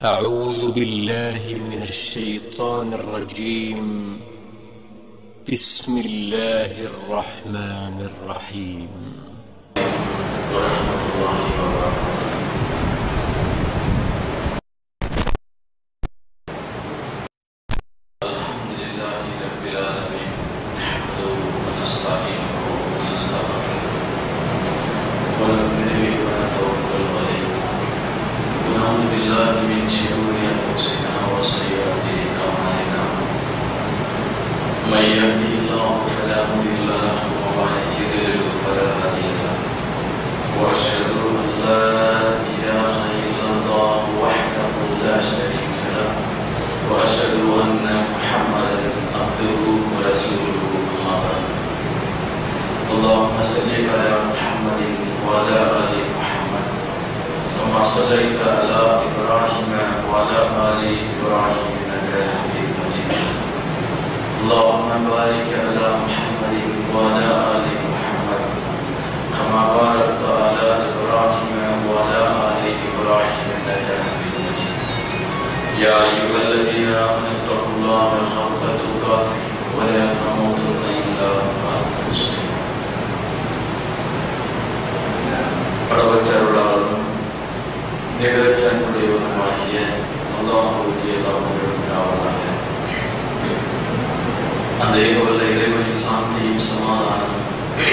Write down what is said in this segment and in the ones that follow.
أعوذ بالله من الشيطان الرجيم بسم الله الرحمن الرحيم ورحمة الله وبركاته الحمد لله رب العالمين نحمده ونستعينه ونستغفره ونؤمن به ونتوكل عليه ونعوذ بالله من شرور أنفسنا وسيئات أعمالنا من يهده الله فلا مضل له ومن يضلل فلا هادي له وأشهد أن لا إله إلا الله وحده لا شريك له وأشهد أن محمدا عبده ورسوله أما بعد اللهم صل على محمد وعلى آل محمد كما صليت على إبراهيم وعلى آل إبراهيم إنك حميد مجيد اللهم بارك على محمد وعلى آل محمد كما باركت على إبراهيم وعلى آل إبراهيم إنك حميد مجيد يا أيها الذين آمنوا اتقوا الله حق تقاته ولا تموتن إلا وأنتم مسلمون படவற்ற அருளாளரும் நிகழற்ற அன்புடையவருமாகிய அல்லாஹுடைய எல்லாவற்றும் உண்டாவதாக அந்த ஏகவல்ல இறைவனின் சாந்தியும் சமாதானம்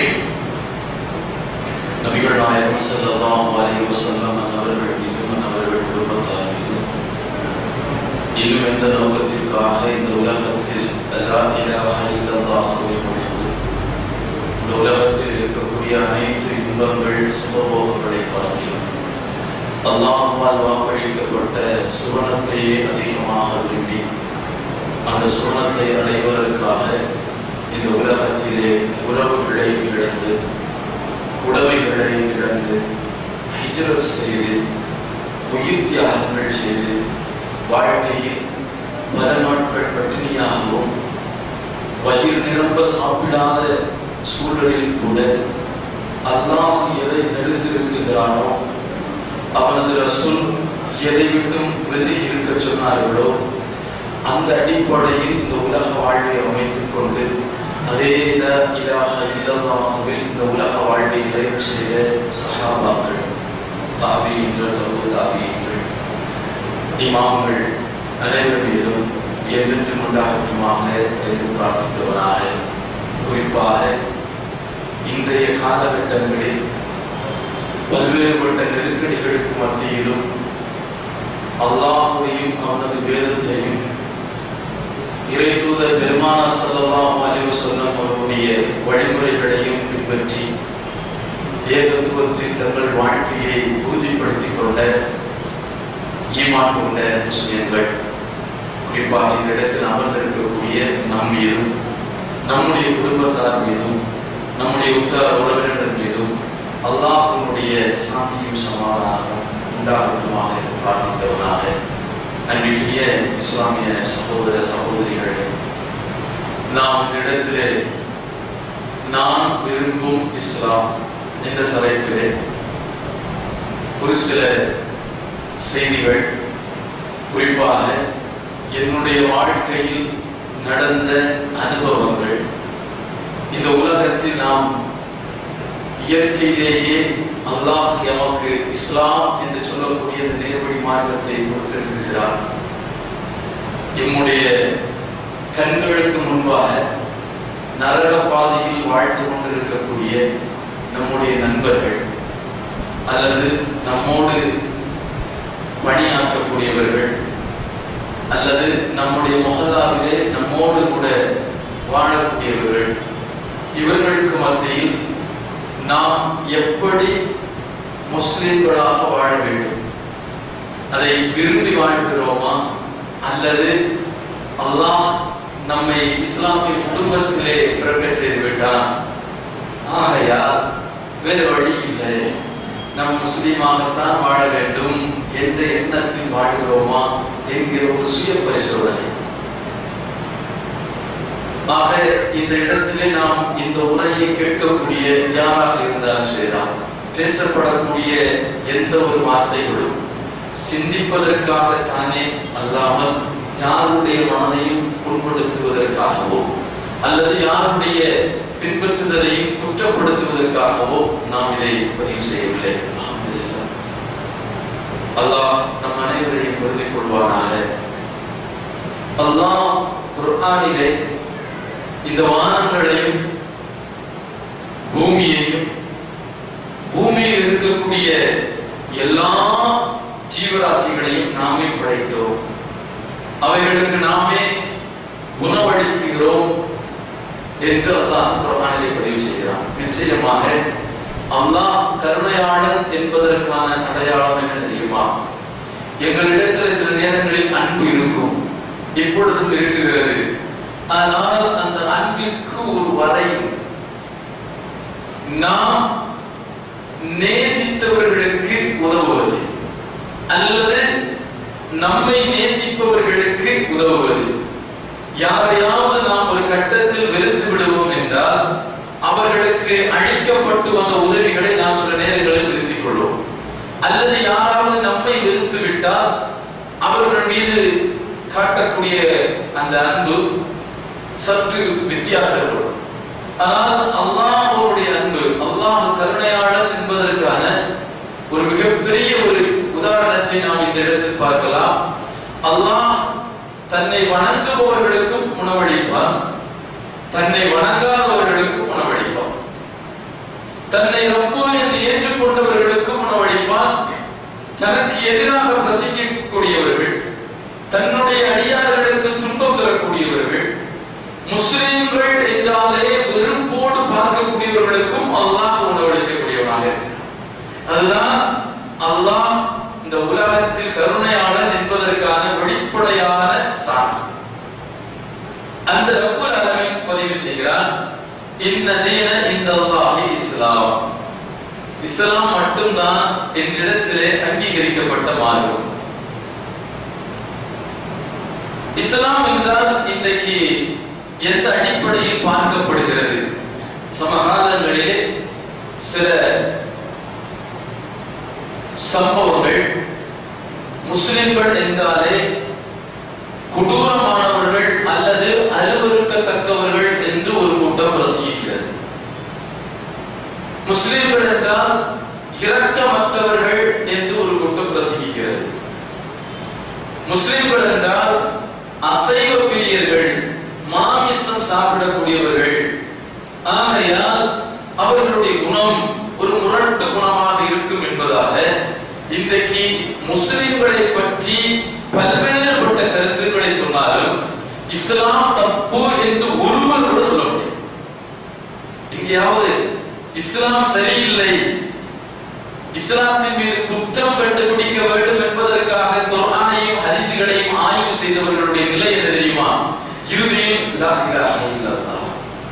நபிகள் நாயகம் ஸல்லல்லாஹு அலைஹி வஸல்லம் அவர்கள் மீதும் அவர்கள் குடும்பத்தார் மீதும் இன்னும் எந்த நோக்கத்திற்காக இந்த உலகத்தில் லா இலாஹ இல்லல்லாஹுவை முடிந்து இந்த உலகத்தில் இருக்கக்கூடிய அனைத்து இன்பங்கள் சுபபோகங்களை பார்க்கிறோம் அல்லாஹுவால் வாக்களிக்கப்பட்ட சுவனத்தையே அதிகமாக விரும்பி அந்த சுவனத்தை அடைவதற்காக இந்த உலகத்திலே உறவுகளை இழந்து உடமைகளை இழந்து ஹிஜ்ரத் செய்து உயிர் தியாகங்கள் செய்து வாழ்க்கையில் பல நாட்கள் பட்டினியாகவும் வயிறு நிரம்ப சாப்பிடாத சூழலில் கூட அல்லாஹ் எதை தடுத்திருக்கிறானோ அவனது ரசூல் எதை விட்டும் விலகி இருக்க சொன்னார்களோ அந்த அடிப்படையில் இந்த உலக வாழ்வை அமைத்துக் கொண்டு அதே இலாக இல்லவாகவில் இந்த உலக வாழ்வை நிறைவு செய்த சஹாபாக்கள் தாபியங்கள் தபு தாபியங்கள் இமாம்கள் அனைவர் மீதும் என்றென்றும் உண்டாகட்டுமாக என்று பிரார்த்தித்தவனாக குறிப்பாக இன்றைய காலகட்டங்களில் பல்வேறுபட்ட நெருக்கடிகளுக்கு மத்தியிலும் அல்லாஹுவையும் அவனது வேதத்தையும் இறைதூதர் பெருமானார் ஸல்லல்லாஹு அலைஹி வஸல்லம் அவருடைய வழிமுறைகளையும் பின்பற்றி ஏகத்துவத்தில் தங்கள் வாழ்க்கையை உறுதிப்படுத்திக் கொண்ட ஈமான் கொண்ட முஸ்லிம்கள் குறிப்பாக இந்த இடத்தில் அமர்ந்திருக்கக்கூடிய நம் மீதும் நம்முடைய குடும்பத்தார் மீதும் நம்முடைய உத்தர உறவினர்கள் மீதும் அல்லாஹனுடைய சாந்தியும் சமாதானமும் உண்டாகட்டுமாக என்று பிரார்த்தித்தவனாக அன்பிற்கிய இஸ்லாமிய சகோதர சகோதரிகளே நாம் இந்த இடத்திலே நான் விரும்பும் இஸ்லாம் என்ற தலைப்பிலே ஒரு சில செய்திகள் குறிப்பாக என்னுடைய வாழ்க்கையில் நடந்த அனுபவங்கள் இந்த உலகத்தில் நாம் இயற்கையிலேயே அல்லாஹ் எமக்கு இஸ்லாம் என்று சொல்லக்கூடிய இந்த நேர்வழி மார்க்கத்தை கொடுத்திருக்கிறார் எம்முடைய கண்களுக்கு முன்பாக நரக பாதையில் வாழ்ந்து கொண்டிருக்கக்கூடிய நம்முடைய நண்பர்கள் அல்லது நம்மோடு பணியாற்றக்கூடியவர்கள் அல்லது நம்முடைய முகதாவிலே நம்மோடு கூட வாழக்கூடியவர்கள் இவர்களுக்கு மத்தியில் நாம் எப்படி முஸ்லிம்களாக வாழ வேண்டும் அதை விரும்பி வாழ்கிறோமா அல்லது அல்லாஹ் நம்மை இஸ்லாமிய குடும்பத்திலே பிறக்க செய்து விட்டான் ஆகையால் வேறு வழி இல்லை நம் முஸ்லீமாகத்தான் வாழ வேண்டும் என்ற எண்ணத்தில் வாழ்கிறோமா என்கிற ஒரு சுய பரிசோதனை ஆக இந்த இடத்திலே நாம் இந்த உரையை கேட்கக்கூடிய யாராக இருந்தாலும் சரிதான் பேசப்படக்கூடிய எந்த ஒரு வார்த்தைகளும் சிந்திப்பதற்காகத்தானே அல்லாமல் யாருடைய மனதையும் புண்படுத்துவதற்காகவோ அல்லது யாருடைய பின்பற்றுதலையும் குற்றப்படுத்துவதற்காகவோ நாம் இதை பதிவு செய்யவில்லை அல்ஹம்துலில்லாஹ். அல்லாஹ் நம் அனைவரையும் பொருந்திக் கொள்வானாக அல்லாஹ் குர்ஆனிலே இந்த வானங்களையும் பூமியையும் பூமியில் இருக்கக்கூடிய எல்லா ஜீவராசிகளையும் நாமே படைத்தோம் அவைகளுக்கு நாமே உணவளிக்கிறோம் என்று அல்லாஹ் குர்ஆனிலே பதிவு செய்கிறான் நிச்சயமாக அல்லாஹ் கருணையாளன் என்பதற்கான அடையாளம் என்ன தெரியுமா எங்களிடத்தில் சில நேரங்களில் அன்பு இருக்கும் இப்பொழுதும் இருக்குகிறது ஆனால் அந்த அன்பிற்கு ஒரு வரை உண்டு. நாம் நேசித்தவர்களுக்கு உதவுவது அல்லது நம்மை நேசிப்பவர்களுக்கு உதவுவது யாரையாவது நாம் ஒரு கட்டத்தில் வெறுத்து விடுவோம் என்றால் அவர்களுக்கு அளிக்கப்பட்டு வந்த உதவிகளை நாம் சில நேரங்களில் நிறுத்திக் கொள்வோம் அல்லது யாராவது நம்மை வெறுத்து விட்டால் அவர்கள் மீது காட்டக்கூடிய அந்த அன்பு சற்று வித்தியாசப்படும் ஆனால் அல்லாஹ்வுடைய அன்பு அல்லாஹ் கருணையாளன் என்பதற்கான ஒரு மிகப்பெரிய ஒரு உதாரணத்தை நாம் இந்த இடத்தில் பார்க்கலாம் அல்லாஹ் தன்னை வணங்குபவர்களுக்கும் உணவளிப்பான் தன்னை வணங்காதவர்களுக்கும் உணவளிப்பான் தன்னை ரப்பு என்று ஏற்றுக்கொண்டவர்களுக்கும் உணவளிப்பான் தனக்கு எதிராக பிரசங்கிக்கக்கூடியவர்கள் தன்னுடைய அடியார்களுக்கு துன்பம் தரக்கூடியவர்கள் முஸ்லிம்கள் என்றாலே வெறுப்போடு பார்க்கக்கூடியவர்களுக்கும் அல்லாஹ் உணவளிக்கக்கூடியவனாக இருக்கிறான் அதுதான் அல்லாஹ் இந்த உலகத்தில் கருணையாளன் என்பதற்கான வெளிப்படையான சான்று அந்த ரப்புல் அலமின் பதிவு செய்கிறான் இன்ன தீன இந்த அல்லாஹி இஸ்லாம் இஸ்லாம் மட்டும்தான் என்னிடத்திலே அங்கீகரிக்கப்பட்ட மார்க்கம் இஸ்லாம் என்றால் இன்றைக்கு எந்த அடிப்படையில் பார்க்கப்படுகிறது சமகாலங்களிலே சில சம்பவங்கள் முஸ்லிம்கள் என்றாலே கொடூரமானவர்கள் அல்லது அருவருக்கத்தக்கவர்கள் என்று ஒரு கூட்டம் பிரசங்கிக்கிறது முஸ்லிம்கள் என்றால் இரக்கமற்றவர்கள் என்று ஒரு கூட்டம் பிரசங்கிக்கிறது முஸ்லிம்கள் என்றால் அசைவ பிரியர்கள் மாமிசம் சாப்பிடக்கூடியவர்கள் ஆகையால் அவர்களுடைய குணம் ஒரு முரட்டு குணமாக இருக்கும் என்பதாக இன்றைக்கு முஸ்லிம்களை பற்றி பல்வேறுபட்ட கருத்துக்களை சொன்னாலும் இஸ்லாம் தப்பு என்று ஒருவர் கூட சொல்ல முடியும் எங்கேயாவது இஸ்லாம் சரியில்லை இஸ்லாத்தின் மீது குற்றம் கண்டுபிடிக்க வேண்டும் என்பதற்காக குர்ஆனையும் ஹதீதுகளையும் ஆய்வு செய்தவர்களுடைய நிலை என்ன தெரியுமா இறுதியில் லா இலாஹ இல்லல்லாஹ்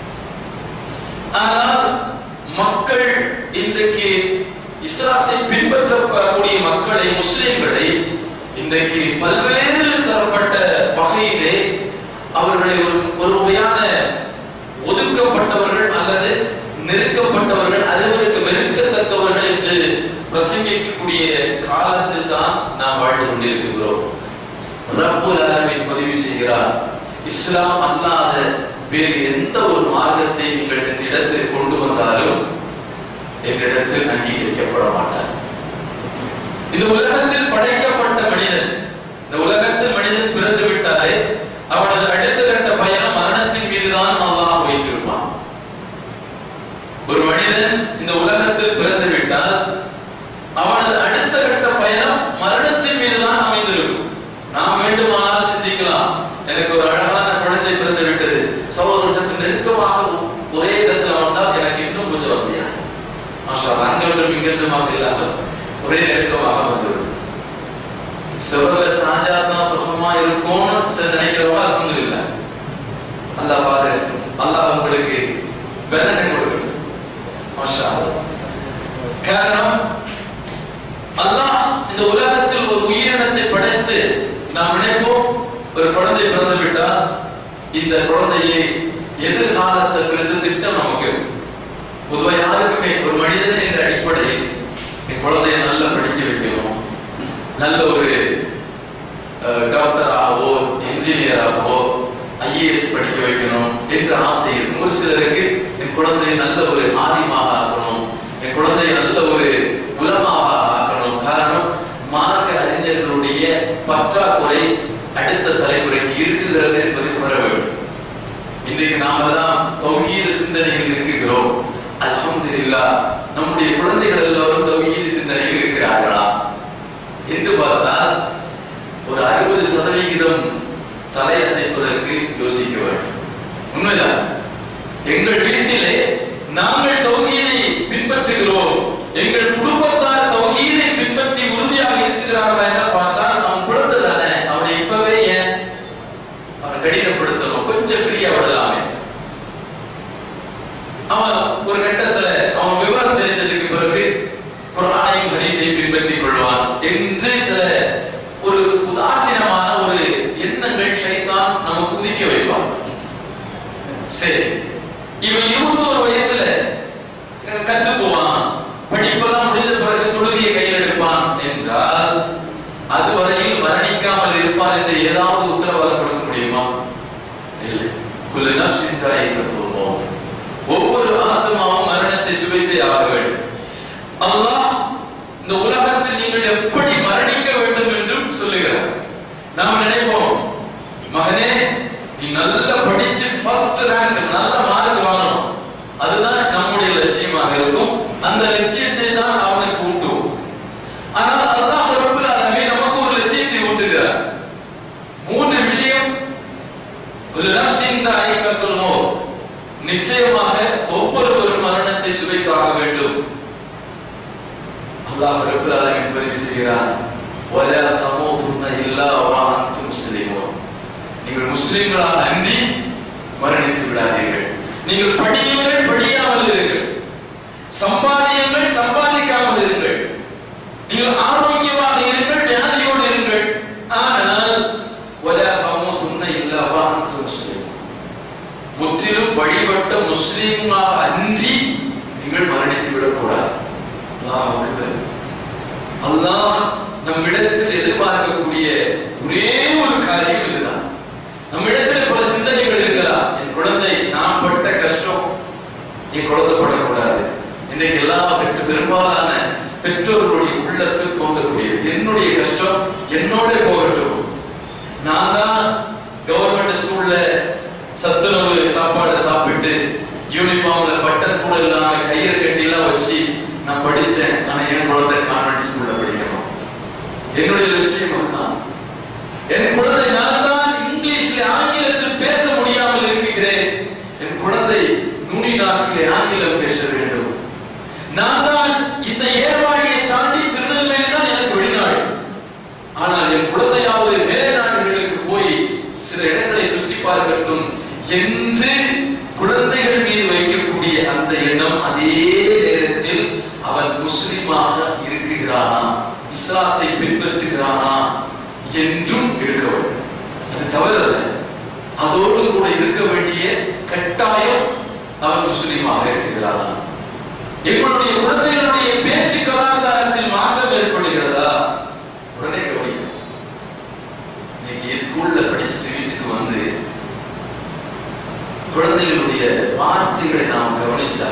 ஆனால் மக்கள் இன்றைக்கு இஸ்லாத்தை பின்பற்றக்கூடிய மக்களை முஸ்லிம்களை இன்றைக்கு பல்வேறு தரப்பட்ட வகையிலே அவர்களை ஒரு ஒரு வகையான ஒதுக்கப்பட்டவர்கள் அல்லது நெருக்கப்பட்டவர்கள் அனைவருக்கு வெறுக்கத்தக்கவர்கள் என்று பிரசங்கிக்கக்கூடிய காலத்தில் தான் நாம் வாழ்ந்து கொண்டிருக்கிறோம் ரப்புல் ஆலமீன் பதிவு செய்கிறார் இஸ்லாம் அல்லாத வேறு எந்த ஒரு மார்க்கத்தை நீங்கள் என்னிடத்தில் கொண்டு வந்தாலும் என்னிடத்தில் அங்கீகரிக்கப்பட மாட்டார் இந்த உலகத்தில் படைக்கப்பட்ட மனிதன் இந்த உலகத்தில் மனிதன் பிறந்து விட்டாலே அவனது அடுத்த கட்ட பயணம் மரணத்தின் மீதுதான் அல்லாஹ் வைத்திருப்பான் ஒரு மனிதன் இந்த உலகத்தில் பிறந்து விட்டால் அவனது அடுத்த கட்ட பயணம் மரணத்தின் மீதுதான் அமைந்திருக்கும் நாம் வேண்டுமானால் சிந்திக்கலாம் எனக்கு ஒரு அழகான குழந்தை பிறந்து விட்டது சகோதரர் சற்று நெருக்கமாக ஒரே இடத்துல வந்தால் எனக்கு இன்னும் கொஞ்சம் வசதியா மாஷா அங்கென்றும் இங்கென்றுமாக இல்லாமல் ஒரே நெருக்கமாக வந்துவிடும் சிவர்ல சாஞ்சா தான் சுகமா இருக்கும்னு சில நினைக்கிறவங்க அலமது இல்லை அல்லாஹ் பாரு அல்லாஹ் உங்களுக்கு வேதனை கொடுக்கணும் மாஷா அல்லாஹ். காரணம் அல்லாஹ் இந்த உலகத்தில் ஒரு உயிரினத்தை படைத்து நாம் நினைப்போம் ஒரு குழந்தை பிறந்து விட்டால் இந்த குழந்தையை எதிர்காலத்தை குறித்த திட்டம் நமக்கு இருக்கு. பொதுவா யாருக்குமே ஒரு மனிதன் என்ற அடிப்படையில் இந்த குழந்தையை நல்லா படிக்க வைக்கணும் நல்ல ஒரு அஹ், டாக்டராகவோ இன்ஜினியராகவோ ஐஏஎஸ் படிக்க வைக்கணும் என்ற ஆசை இருக்கும் ஒரு சிலருக்கு என் குழந்தையை நல்ல ஒரு ஆதிமாக ஆக்கணும் என் குழந்தையை நல்ல ஒரு உலமாக ஆக்கணும் காரணம் மார்க்க அறிஞர்களுடைய பற்றாக்குறை அடுத்த தலைமுறைக்கு இருக்குகிறது என்பதை உணர வேண்டும் இன்றைக்கு நாம தான் தௌஹீத சிந்தனையில் இருக்குகிறோம் அல்ஹம்துலில்லாஹ் நம்முடைய குழந்தைகள் எல்லோரும் தௌஹீத சிந்தனையில் இருக்கிறார்களா என்று பார்த்தால் ஒரு அறுபது சதவிகிதம் தலையசைப்பதற்கு யோசிக்க வேண்டும் உண்மைதான் எங்கள் வீட்டிலே நாங்கள் தௌஹீதை பின்பற்றுகிறோம் எங்கள் குடும்பத்தார் தௌஹீதை பின்பற்றி உறுதியாக இருக்கிறார்களா என பார்த்தால் அவன் குழந்தை தானே அவனை இப்பவே ஏன் அவனை கடினப்படுத்தணும் கொஞ்சம் ஃப்ரீயா விடலாமே அவன் ஒரு கட்டத்துல அவன் விவரம் தெரிஞ்சதுக்கு பிறகு குரானையும் ஹதீஸை பின்பற்றிக் கொள்வான் என்று சில ஒரு உதாசீனமான ஒரு எண்ணங்கள் ஷைத்தான் நமக்கு உதிக்க வைப்பான் சரி இவன் இருபத்தோரு வயசுல அஹ், கத்துக்குவான் படிப்பெல்லாம் முடிந்த பிறகு தொழுகையை கையில் எடுப்பான் என்றால் அதுவரையில் மரணிக்காமல் இருப்பான் என்று ஏதாவது உத்தரவாதம் கொடுக்க முடியுமா இல்லை குல்லு நஃப்ஸின் தாயிகத்துல் மௌத் ஒவ்வொரு ஆத்மாவும் மரணத்தை சுவைத்தே ஆக வேண்டும் அல்லாஹ் இந்த உலகத்தில் நீங்கள் எப்படி மரணிக்க வேண்டும் என்றும் சொல்லுகிறார் நாம் நினைப்போம் மகனே நீ நல்லா படிச்சு ஃபர்ஸ்ட் ரேங்க் நல்ல மார்க் வாங்கணும் அதுதான் நம்முடைய லட்சியமாக இருக்கும் அந்த லட்சியத்தை தான் அவனுக்கு ஊட்டும் ஆனால் அல்லாஹ் ரப்பல் ஆலமீன் நமக்கு ஒரு லட்சியத்தை ஊட்டுகிறார் மூன்று விஷயம் குல்லு நஃப்ஸின் தாயிகத்துல் மௌத் நிச்சயமாக ஒவ்வொருவரும் மரணத்தை சுவைத்தாக வேண்டும் அல்லாஹ் ரப்பல் ஆலமீன் பதிவு செய்கிறார் வலா தமூதுன்ன இல்லா வஅன்தும் முஸ்லிமூன் நீங்கள் முஸ்லிம்களாக அன்றி மரணித்து விடாதீர்கள் நீங்கள் படியுங்கள் படியாமல் இருங்கள் சம்பாதியுங்கள் சம்பாதிக்காமல் இருங்கள் நீங்கள் ஆரோக்கியமாக இருங்கள் வியாதியோடு இருங்கள் ஆனால் வலா தமூதுன்ன இல்லா வஅன்தும் முஸ்லிமூன் முற்றிலும் வழிபட்ட முஸ்லிமாக அன்றி நீங்கள் மரணித்து விடக்கூடாது அல்லாஹ் அக்பர். அல்லாஹ் நம்மிடத்தில் எதிர்பார்க்கக்கூடிய ஒரே ஒரு காரியம் இதுதான் நம்மிடத்தில் பல சிந்தனைகள் இருக்கலாம் என் குழந்தை நான் பட்ட கஷ்டம் என் குழந்தை படக்கூடாது இன்றைக்கு எல்லா பெற்று பெரும்பாலான பெற்றோர்களுடைய உள்ளத்தில் தோன்றக்கூடியது என்னுடைய கஷ்டம் என்னோட போகட்டும் நான் தான் கவர்மெண்ட் ஸ்கூல்ல சத்துணவு சாப்பாடு சாப்பிட்டு யூனிஃபார்ம்ல பட்டன் கூட இல்லாம கையில கட்டிலாம் வச்சு நான் படிச்சேன் ஆனா என் குழந்தை கான்வென்ட் ஸ்கூல்ல படிக்கணும் என்னுடைய லட்சியம் அதுதான் என் குழந்தை நான் தான் இங்கிலீஷ்ல ஆங்கிலத்தில் பேச முடியாமல் இருக்கிறேன் என் குழந்தை நுனி நாக்கிலே ஆங்கிலம் பேச வேண்டும் நான் தான் இந்த ஏர்வாடியை தாண்டி திருநெல்வேலி தான் எனக்கு வெளிநாடு ஆனால் என் குழந்தையாவது மேலே நாடுகளுக்கு போய் சில இடங்களை சுற்றி பார்க்கட்டும் என்று குழந்தைகள் மீது வைக்கக்கூடிய அந்த எண்ணம் அதே நேரத்தில் அவன் முஸ்லிமாக இருக்குகிறானா இஸ்லாத்தை பின்பற்றுகிறானா என்றும் இருக்க வேண்டும் அது தவறல்ல அதோடு கூட இருக்க வேண்டிய கட்டாயம் அவன் முஸ்லிமாக இருக்கிறானா எங்களுடைய குழந்தைகளுடைய பேச்சு கலாச்சாரத்தில் மாற்றம் ஏற்படுகிறதா உடனே கவனிக்கணும் இன்னைக்கு ஸ்கூல்ல படிச்சுட்டு வீட்டுக்கு வந்து குழந்தைகளுடைய வார்த்தைகளை நாம் கவனிச்சா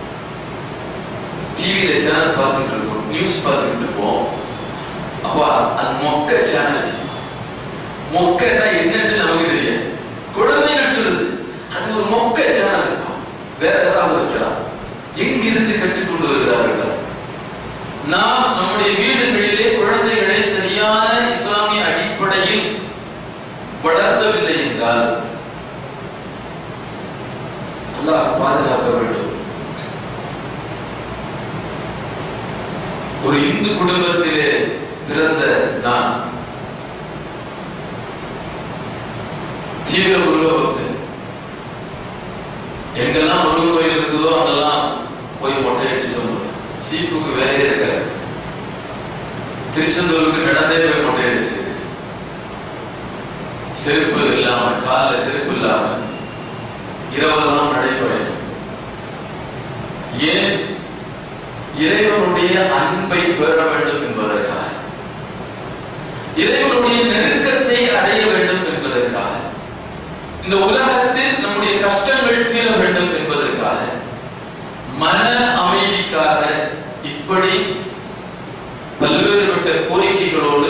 டிவியில சேனல் பார்த்துட்டு இருக்கோம் நியூஸ் பார்த்துட்டு இருப்போம் அப்பா அது மொக்க சேனல் மொக்கன்னா என்னன்னு நமக்கு தெரியாது குழந்தைகள் சொல்லுது அது ஒரு மொக்க சேனல் வேற ஏதாவது வைக்கலாம் எங்கிருந்து கற்றுக்கொண்டு வருகிறார்கள் நாம் நம்முடைய வீடுகளிலே குழந்தைகளை சரியான இஸ்லாமிய அடிப்படையில் வளர்த்தவில்லை என்றால் அல்லாஹ் பாதுகாக்க வேண்டும் ஒரு இந்து குடும்பத்திலே பிறந்த நான் தீவிர உருவபக்தன் எங்கெல்லாம் முருகன் கோயில் இருக்குதோ அங்கெல்லாம் போய் மொட்டை அடிச்சுட்டு வந்துடுவேன் சீப்புக்கு வேலையே இருக்காது திருச்செந்தூருக்கு நடந்தே போய் மொட்டை அடிச்சு செருப்பு இல்லாம கால்ல செருப்பு இல்லாம இரவெல்லாம் நடைபயணம் ஏன் இறைவனுடைய அன்பை பெற வேண்டும் என்பதற்காக இறைவனுடைய நெருக்கத்தை அடைய வேண்டும் என்பதற்காக இந்த உலகத்தில் நம்முடைய கஷ்டங்கள் தீர வேண்டும் என்பதற்காக மன அமைதிக்காக இப்படி பல்வேறுபட்ட கோரிக்கைகளோடு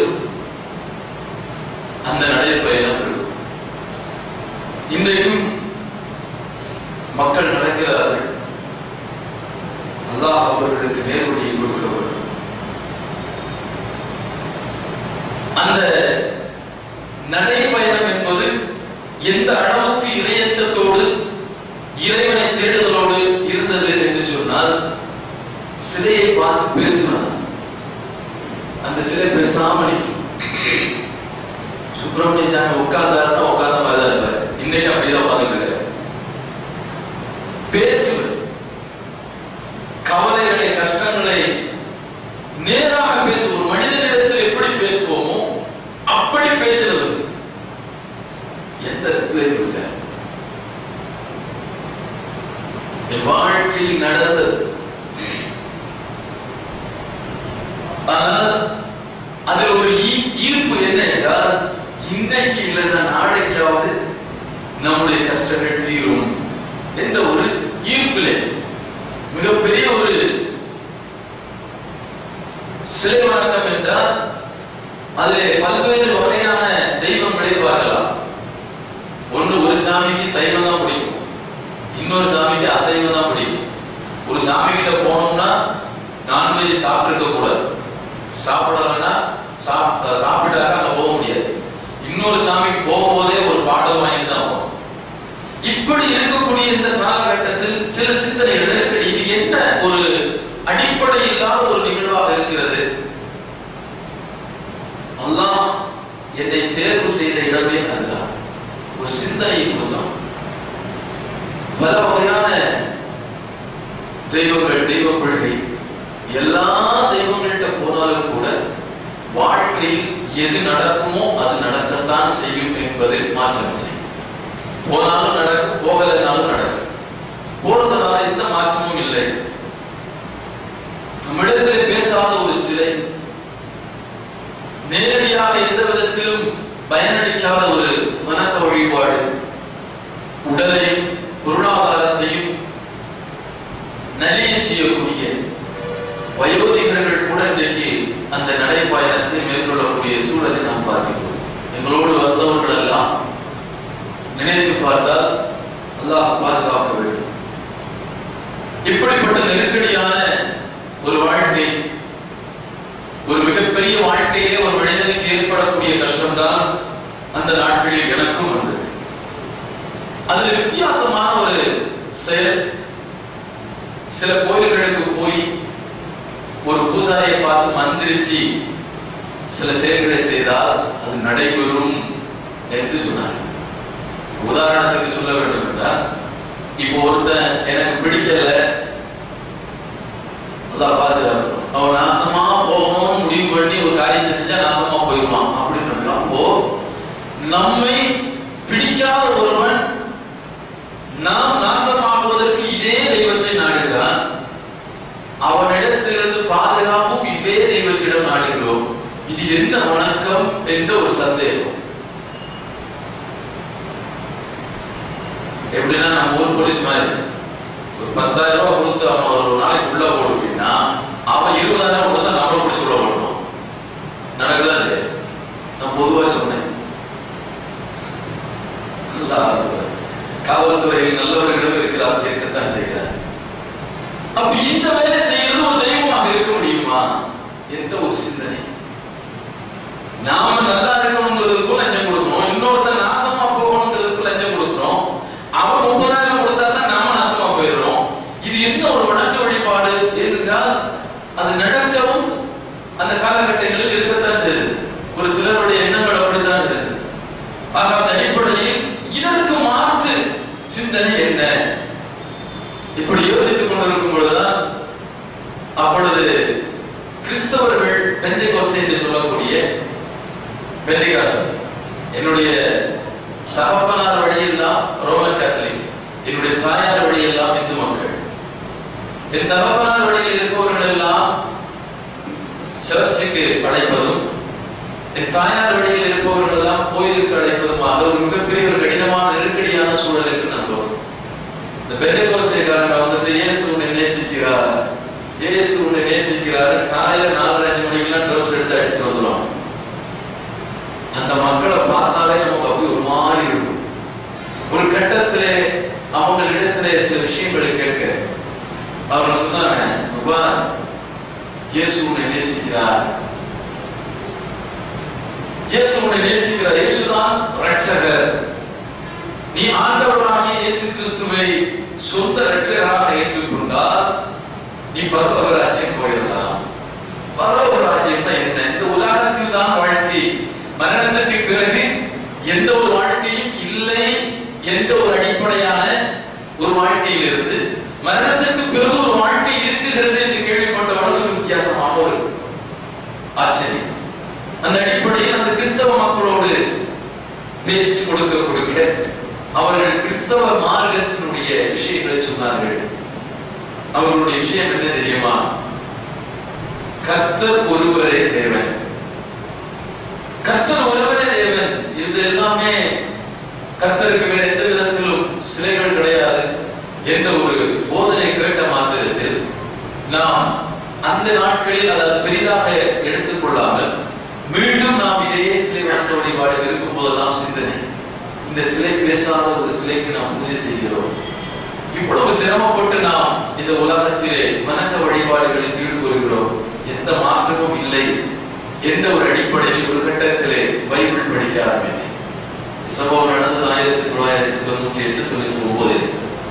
அந்த நடைப்பயணம் இருக்கும் இன்றைக்கும் மக்கள் நடக்கிறார்கள் அல்லாஹ் அவர்களுக்கு நேர்வழியை கொடுக்க வேண்டும் அந்த நடைப்பயணம் என்பது எந்த அளவுக்கு இரையச்சத்தோடு இறைவனை தேடுதலோடு இருந்தது என்று சொன்னால் சிலையை பார்த்து பேசுவார் அந்த சிலை பேசாம நிற்கும் சுப்பிரமணிய சாமி உட்கார்ந்தாருன்னா உட்கார்ந்த மாதிரி தான் இருப்பாரு இன்னைக்கு அப்படிதான் உட்கார்ந்துட்டு இருக்காரு பேசுவது கவலைகளை கஷ்டங்களை நேராக பேசு ஒரு மனிதனிடத்தில் எப்படி பேசுவோமோ அப்படி பேசுறது எந்த ரிப்ளையும் இல்லை என் வாழ்க்கையில் நடந்தது ஆனால் அதில் ஒரு ஈ- ஈர்ப்பு என்ன என்றால் இன்றைக்கு இல்லைன்னா நாளைக்காவது நம்முடைய கஷ்டங்கள் தீரும் என்ற ஒரு ஈர்ப்பிலே மிகப்பெரிய ஒரு சிலை வணக்கம் என்றால் அதிலே பல்வேறு வகையான தெய்வங்களை பார்க்கலாம் ஒன்று ஒரு சாமிக்கு சைவம் தான் பிடிக்கும் இன்னொரு சாமிக்கு அசைவம் தான் பிடிக்கும் ஒரு சாமி கிட்ட போனோம்னா நான்வெஜ் சாப்பிட்டுருக்க கூடாது சாப்பிடலன்னா சாப்பிட்டா சாப்பிட்டாக்க அங்க போக முடியாது இன்னொரு சாமிக்கு போகும்போதே ஒரு பாடம் வாங்கி தான் போகணும் இப்படி இருக்கக்கூடிய இந்த காலகட்டத்தில் சில சிந்தனைகள் நெருக்கடி இது என்ன ஒரு அடிப்படை இல்லாத ஒரு நிகழ்வாக இருக்கிறது அல்லாஹ் என்னை தேர்வு செய்த இடமே அதுதான் ஒரு சிந்தனையை கொடுத்தான் பல வகையான தெய்வங்கள் தெய்வ கொள்கை எல்லா தெய்வங்கள்ட்ட போனாலும் கூட வாழ்க்கையில் எது நடக்குமோ அது நடக்கத்தான் செய்யும் என்பதில் மாற்றமில்லை போனாலும் நடக்கும் போகலைனாலும் நடக்கும் போறதுனால எந்த மாற்றமும் இல்லை நம்மிடத்தில் பேசாத ஒரு சிலை நேரடியாக எந்த விதத்திலும் பயனளிக்காத ஒரு வணக்க வழிபாடு உடலையும் பொருளாதாரத்தையும் நலிய செய்யக்கூடிய வயோதிகர்கள் கூட இன்றைக்கு அந்த நடைப்பயணத்தை மேற்கொள்ளக்கூடிய சூழலை நாம் பார்க்கிறோம் எங்களோடு வந்தவர்கள் எல்லாம் நினைத்து பார்த்தால் அல்லாஹ் பாதுகாக்க வேண்டும் இப்படிப்பட்ட நெருக்கடியான ஒரு வாழ்க்கை ஒரு மிகப்பெரிய வாழ்க்கையிலே ஒரு மனிதனுக்கு ஏற்படக்கூடிய கஷ்டம்தான் அந்த நாட்களில் எனக்கும் வந்தது அதுல வித்தியாசமான ஒரு செயல் சில கோயில்களுக்கு போய் ஒரு பூசாரியை பார்த்து மந்திரிச்சு சில செயல்களை செய்தால் அது நடைபெறும் என்று சொன்னார் உதாரணத்துக்கு சொல்ல வேண்டும் என்றால் இப்போ ஒருத்தன் எனக்கு பிடிக்கல அல்லாஹ் பாதுகாக்கணும் அவன் நாசமா போகணும்னு முடிவு பண்ணி ஒரு காரியத்தை செஞ்சா நாசமா போயிடுவான் அப்படின்னு அப்போ நம்மை பிடிக்காத ஒருவன் நாம் நாசமாகுவதற்கு இதே தெய்வத்தை நாடுகிறான் அவனிடத்திலிருந்து பாதுகாப்பும் இதே தெய்வத்திடம் நாடுகிறோம் இது என்ன வணக்கம் என்ற ஒரு சந்தேகம் எப்படின்னா நம்ம ஊர் போலீஸ் மாதிரி ஒரு பத்தாயிரம் ரூபாய் கொடுத்து அவன் ஒரு நாளைக்கு உள்ள போடுவீங்கன்னா அவன் இருபதாயிரம் கொடுத்தா நம்மள பிடிச்சி உள்ள போடணும் நடக்குதா இல்லையா நான் பொதுவா சொன்னேன் அல்லாஹ் அக்பர். காவல்துறையில் நல்லவர்களும் இருக்கிறார் இருக்கத்தான் செய்கிறார் அப்ப இந்த வேலை செய்யறது ஒரு தெய்வமாக இருக்க முடியுமா என்ற ஒரு சிந்தனை நாம நல்லா இருக்கணுங்கிறதுக்கும் லஞ்சம் கொடுக்கணும் இன்னொருத்தர் நாசமா போகணுங்கிறதுக்கும் லஞ்சம் கொடுக்கிறோம் அவன் முப்பதாயிரம் கொடுத்தா தான் நாம நாசமா போயிடுறோம் இது என்ன ஒரு வணக்க வழிபாடு என்றால் அது நடக்கவும் அந்த காலகட்டங்களில் இருக்கத்தான் செய்யுது ஒரு சிலருடைய எண்ணங்கள் அப்படித்தான் இருக்கு ஆக அந்த அடிப்படையில் இதற்கு மாற்று சிந்தனை என்ன இப்படி யோசித்துக் கொண்டிருக்கும் பொழுதுதான் அப்பொழுது கிறிஸ்தவர்கள் பெந்தைகோஸ்தே என்று சொல்லக்கூடிய பெந்தைகாசம் என்னுடைய தகப்பனார் வழியெல்லாம் ரோமன் கேத்தலிக் என்னுடைய தாயார் வழியெல்லாம் இந்து மக்கள் என் தகப்பனார் வழியில் இருப்பவர்கள் எல்லாம் சர்ச்சுக்கு அழைப்பதும் என் தாயார் வழியில் இருப்பவர்கள் எல்லாம் கோயிலுக்கு அழைப்பதுமாக ஒரு மிகப்பெரிய ஒரு கடினமான நெருக்கடியான சூழலுக்கு நான் போறோம் இந்த பெந்தகோஸ்தேக்காரங்க வந்துட்டு இயேசு உன்னை நேசிக்கிறார் இயேசு உன்னை நேசிக்கிறார் காலையில நாலரை அஞ்சு மணிக்கெல்லாம் ட்ரம்ஸ் எடுத்து அடிச்சுட்டு வந்துடும் அந்த மக்களை பார்த்தாலே நமக்கு அப்படி ஒரு மாதிரி இருக்கும் ஒரு கட்டத்திலே அவங்களிடத்திலே சில விஷயங்களை கேட்க அவங்க சொன்னாங்க அப்பா இயேசு உன்னை நேசிக்கிறார் இயேசு உன்னை நேசிக்கிறார் இயேசுதான் ரட்சகர் நீ ஆண்டவராகிய இயேசு கிறிஸ்துவை சொந்த ரட்சகராக ஏற்றுக்கொண்டால் நீ பரலோக ராஜ்யம் போயிடலாம் பரலோக ராஜ்யம் என்ன இந்த உலகத்தில் தான் வாழ்க்கை மரணத்துக்கு பிறகு எந்த ஒரு வாழ்க்கையும் இல்லை என்ற ஒரு அடிப்படையான ஒரு வாழ்க்கையில் இருந்து மரணத்துக்கு பிறகு ஒரு வாழ்க்கை இருக்குகிறது என்று கேள்விப்பட்டவுடன் ஒரு வித்தியாசமான ஒரு ஆச்சரியம் அந்த அடிப்படையில் அந்த கிறிஸ்தவ மக்களோடு பேசி கொடுக்க கொடுக்க அவர்கள் கிறிஸ்தவ மார்க்கத்தினுடைய விஷயங்களை சொன்னார்கள் அவர்களுடைய விஷயம் என்ன தெரியுமா கர்த்தர் ஒருவரே தேவன் கர்த்தர் ஒருவரே தேவன் இது எல்லாமே கர்த்தருக்கு வேற எந்த விதத்திலும் சிலைகள் கிடையாது என்ற ஒரு போதனை கேட்ட மாத்திரத்தில் நாம் அந்த நாட்களில் அதை பெரிதாக எடுத்துக்கொள்ளாமல் மீண்டும் நாம் இதையே சிலை வணக்க வழிபாடு இருக்கும் போதெல்லாம் சிந்தனை இந்த சிலை பேசாத ஒரு சிலைக்கு நாம் பூஜை செய்கிறோம் இவ்வளவு சிரமப்பட்டு நாம் இந்த உலகத்திலே வணக்க வழிபாடுகளில் ஈடுபடுகிறோம் எந்த மாற்றமும் இல்லை எந்த ஒரு அடிப்படையில் ஒரு கட்டத்திலே பைபிள் படிக்க ஆரம்பித்தேன் சம்பவம் நடந்தது ஆயிரத்தி தொள்ளாயிரத்தி தொண்ணூற்றி எட்டு தொண்ணூற்றி ஒன்பதில்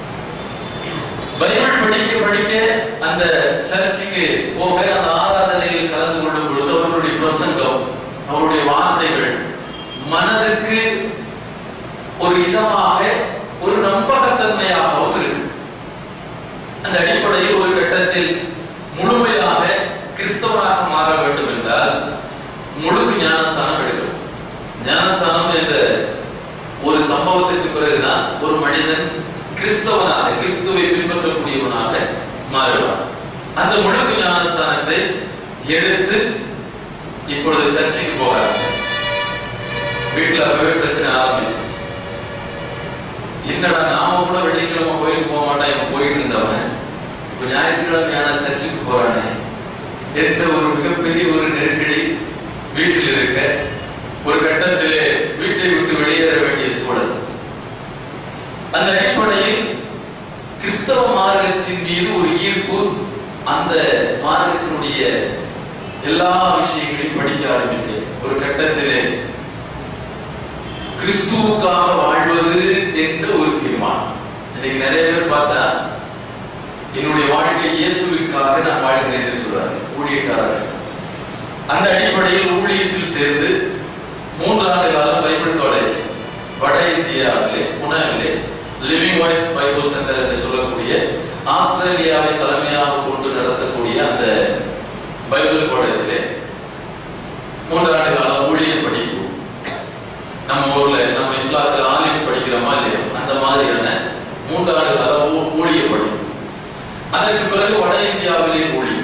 பைபிள் படிக்க படிக்க அந்த சர்ச்சுக்கு போக அந்த ஆராதனையில் கலந்து கொள்ளும் பொழுது அவருடைய பிரசங்கம் அவருடைய வார்த்தைகள் மனதிற்கு ஒரு இதமாக ஒரு நம்பகத்தன்மையாகவும் இருக்கு அந்த அடிப்படையில் ஒரு கட்டத்தில் முழுமையாக கிறிஸ்தவராக மாற வேண்டும் என்றால் முழு ஞானஸ்தானம் எடுக்கணும் ஞானஸ்தானம் என்ற ஒரு சம்பவத்திற்கு பிறகுதான் ஒரு மனிதன் கிறிஸ்தவனாக கிறிஸ்துவை பின்பற்றக்கூடியவனாக மாறுவான் அந்த முழு ஞானஸ்தானத்தை எடுத்து இப்பொழுது சர்ச்சைக்கு போக ஆரம்பிச்சு வீட்டுல அப்பவே பிரச்சனை ஆரம்பிச்சிச்சு என்னடா நாம கூட வெள்ளிக்கிழமை கோயிலுக்கு போக மாட்டான் இவன் போயிட்டு இருந்தவன் இப்ப ஞாயிற்றுக்கிழமையான சர்ச்சுக்கு போறானே எந்த ஒரு மிகப்பெரிய ஒரு நெருக்கடி வீட்டில் இருக்க ஒரு கட்டத்திலே வீட்டை விட்டு வெளியேற வேண்டிய சூழல் அந்த அடிப்படையில் கிறிஸ்தவ மார்க்கத்தின் மீது ஒரு ஈர்ப்பு அந்த மார்க்கத்தினுடைய எல்லா விஷயங்களையும் படிக்க ஆரம்பித்தேன் ஒரு கட்டத்திலே கிறிஸ்துவுக்காக வாழ்வது என்ற ஒரு தீர்மானம் இன்னைக்கு நிறைய பேர் பார்த்தா என்னுடைய வாழ்க்கை இயேசுவிற்காக நான் வாழ்கிறேன் என்று சொல்றாரு ஊழியக்காரர்கள் அந்த அடிப்படையில் ஊழியத்தில் சேர்ந்து மூன்றாண்டு காலம் பைபிள் காலேஜ் வட இந்தியாவிலே புனாவிலே லிவிங் வாய்ஸ் பைபிள் சென்டர் என்று சொல்லக்கூடிய ஆஸ்திரேலியாவை தலைமையாக கொண்டு நடத்தக்கூடிய அந்த பைபிள் காலேஜிலே மூன்றாண்டு காலம் ஊழியம் படிப்பு நம்ம ஊர்ல நம்ம இஸ்லாத்துல ஆலிம் படிக்கிறோமா இல்லையா அந்த மாதிரியான மூன்றாண்டு கால ஊ- ஊழிய படிப்பு அதற்கு பிறகு வட இந்தியாவிலே ஊழியம்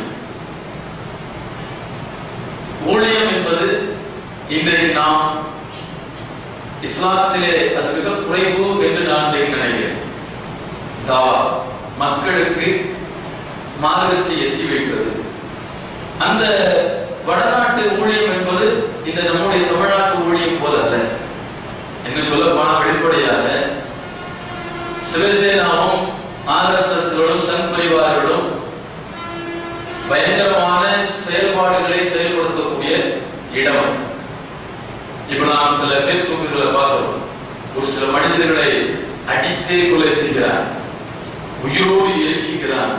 ஊழியம் என்பது இன்றைக்கு நாம் இஸ்லாத்திலே அது மிக குறைவு என்று நான் இன்றைக்கு நினைக்கிறேன் தாவா மக்களுக்கு மார்க்கத்தை எத்தி வைப்பது அந்த வடநாட்டு ஊழியம் என்பது இந்த நம்முடைய தமிழ்நாட்டு ஊழியம் போல அல்ல என்ன சொல்ல போனா வெளிப்படையாக சிவசேனாவும் ஆர்எஸ்எஸ்களும் சங் பரிவார்களும் பயங்கரமான செயல்பாடுகளை செயல்படுத்தக்கூடிய இடம் அது. இப்ப நாம் சில பேஸ்புக்குகளை பார்க்கிறோம் ஒரு சில மனிதர்களை அடித்தே கொலை செய்கிறார் உயிரோடு எரிக்கிறான்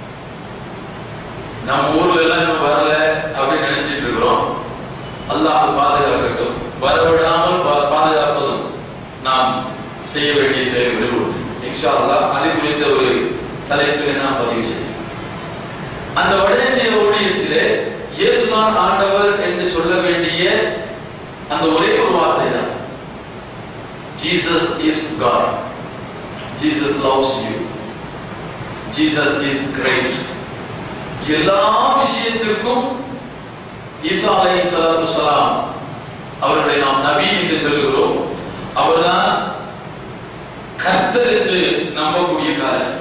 நம்ம ஊர்ல எல்லாம் இன்னும் வரல அப்படின்னு நினைச்சிட்டு இருக்கிறோம் அல்லாஹ் பாதுகாக்கட்டும் வரவிடாமல் பா- பாதுகாப்பதும் நாம் செய்ய வேண்டிய செயல்களில் ஒன்று இன்ஷா அல்லாஹ் அது குறித்த ஒரு தலைப்பில் நாம் பதிவு செய்யும் அந்த வட இந்திய ஊழியத்திலே இயேசுதான் ஆண்டவர் என்று சொல்ல வேண்டிய அந்த ஒரே ஒரு வார்த்தை தான் Jesus is God Jesus loves you Jesus is great எல்லா விஷயத்திற்கும் ஈசா அலை சலாத்து சலாம் அவர்களை நாம் நபி என்று சொல்லுகிறோம் அவர்தான் கர்த்தர் என்று நம்பக்கூடிய காலம்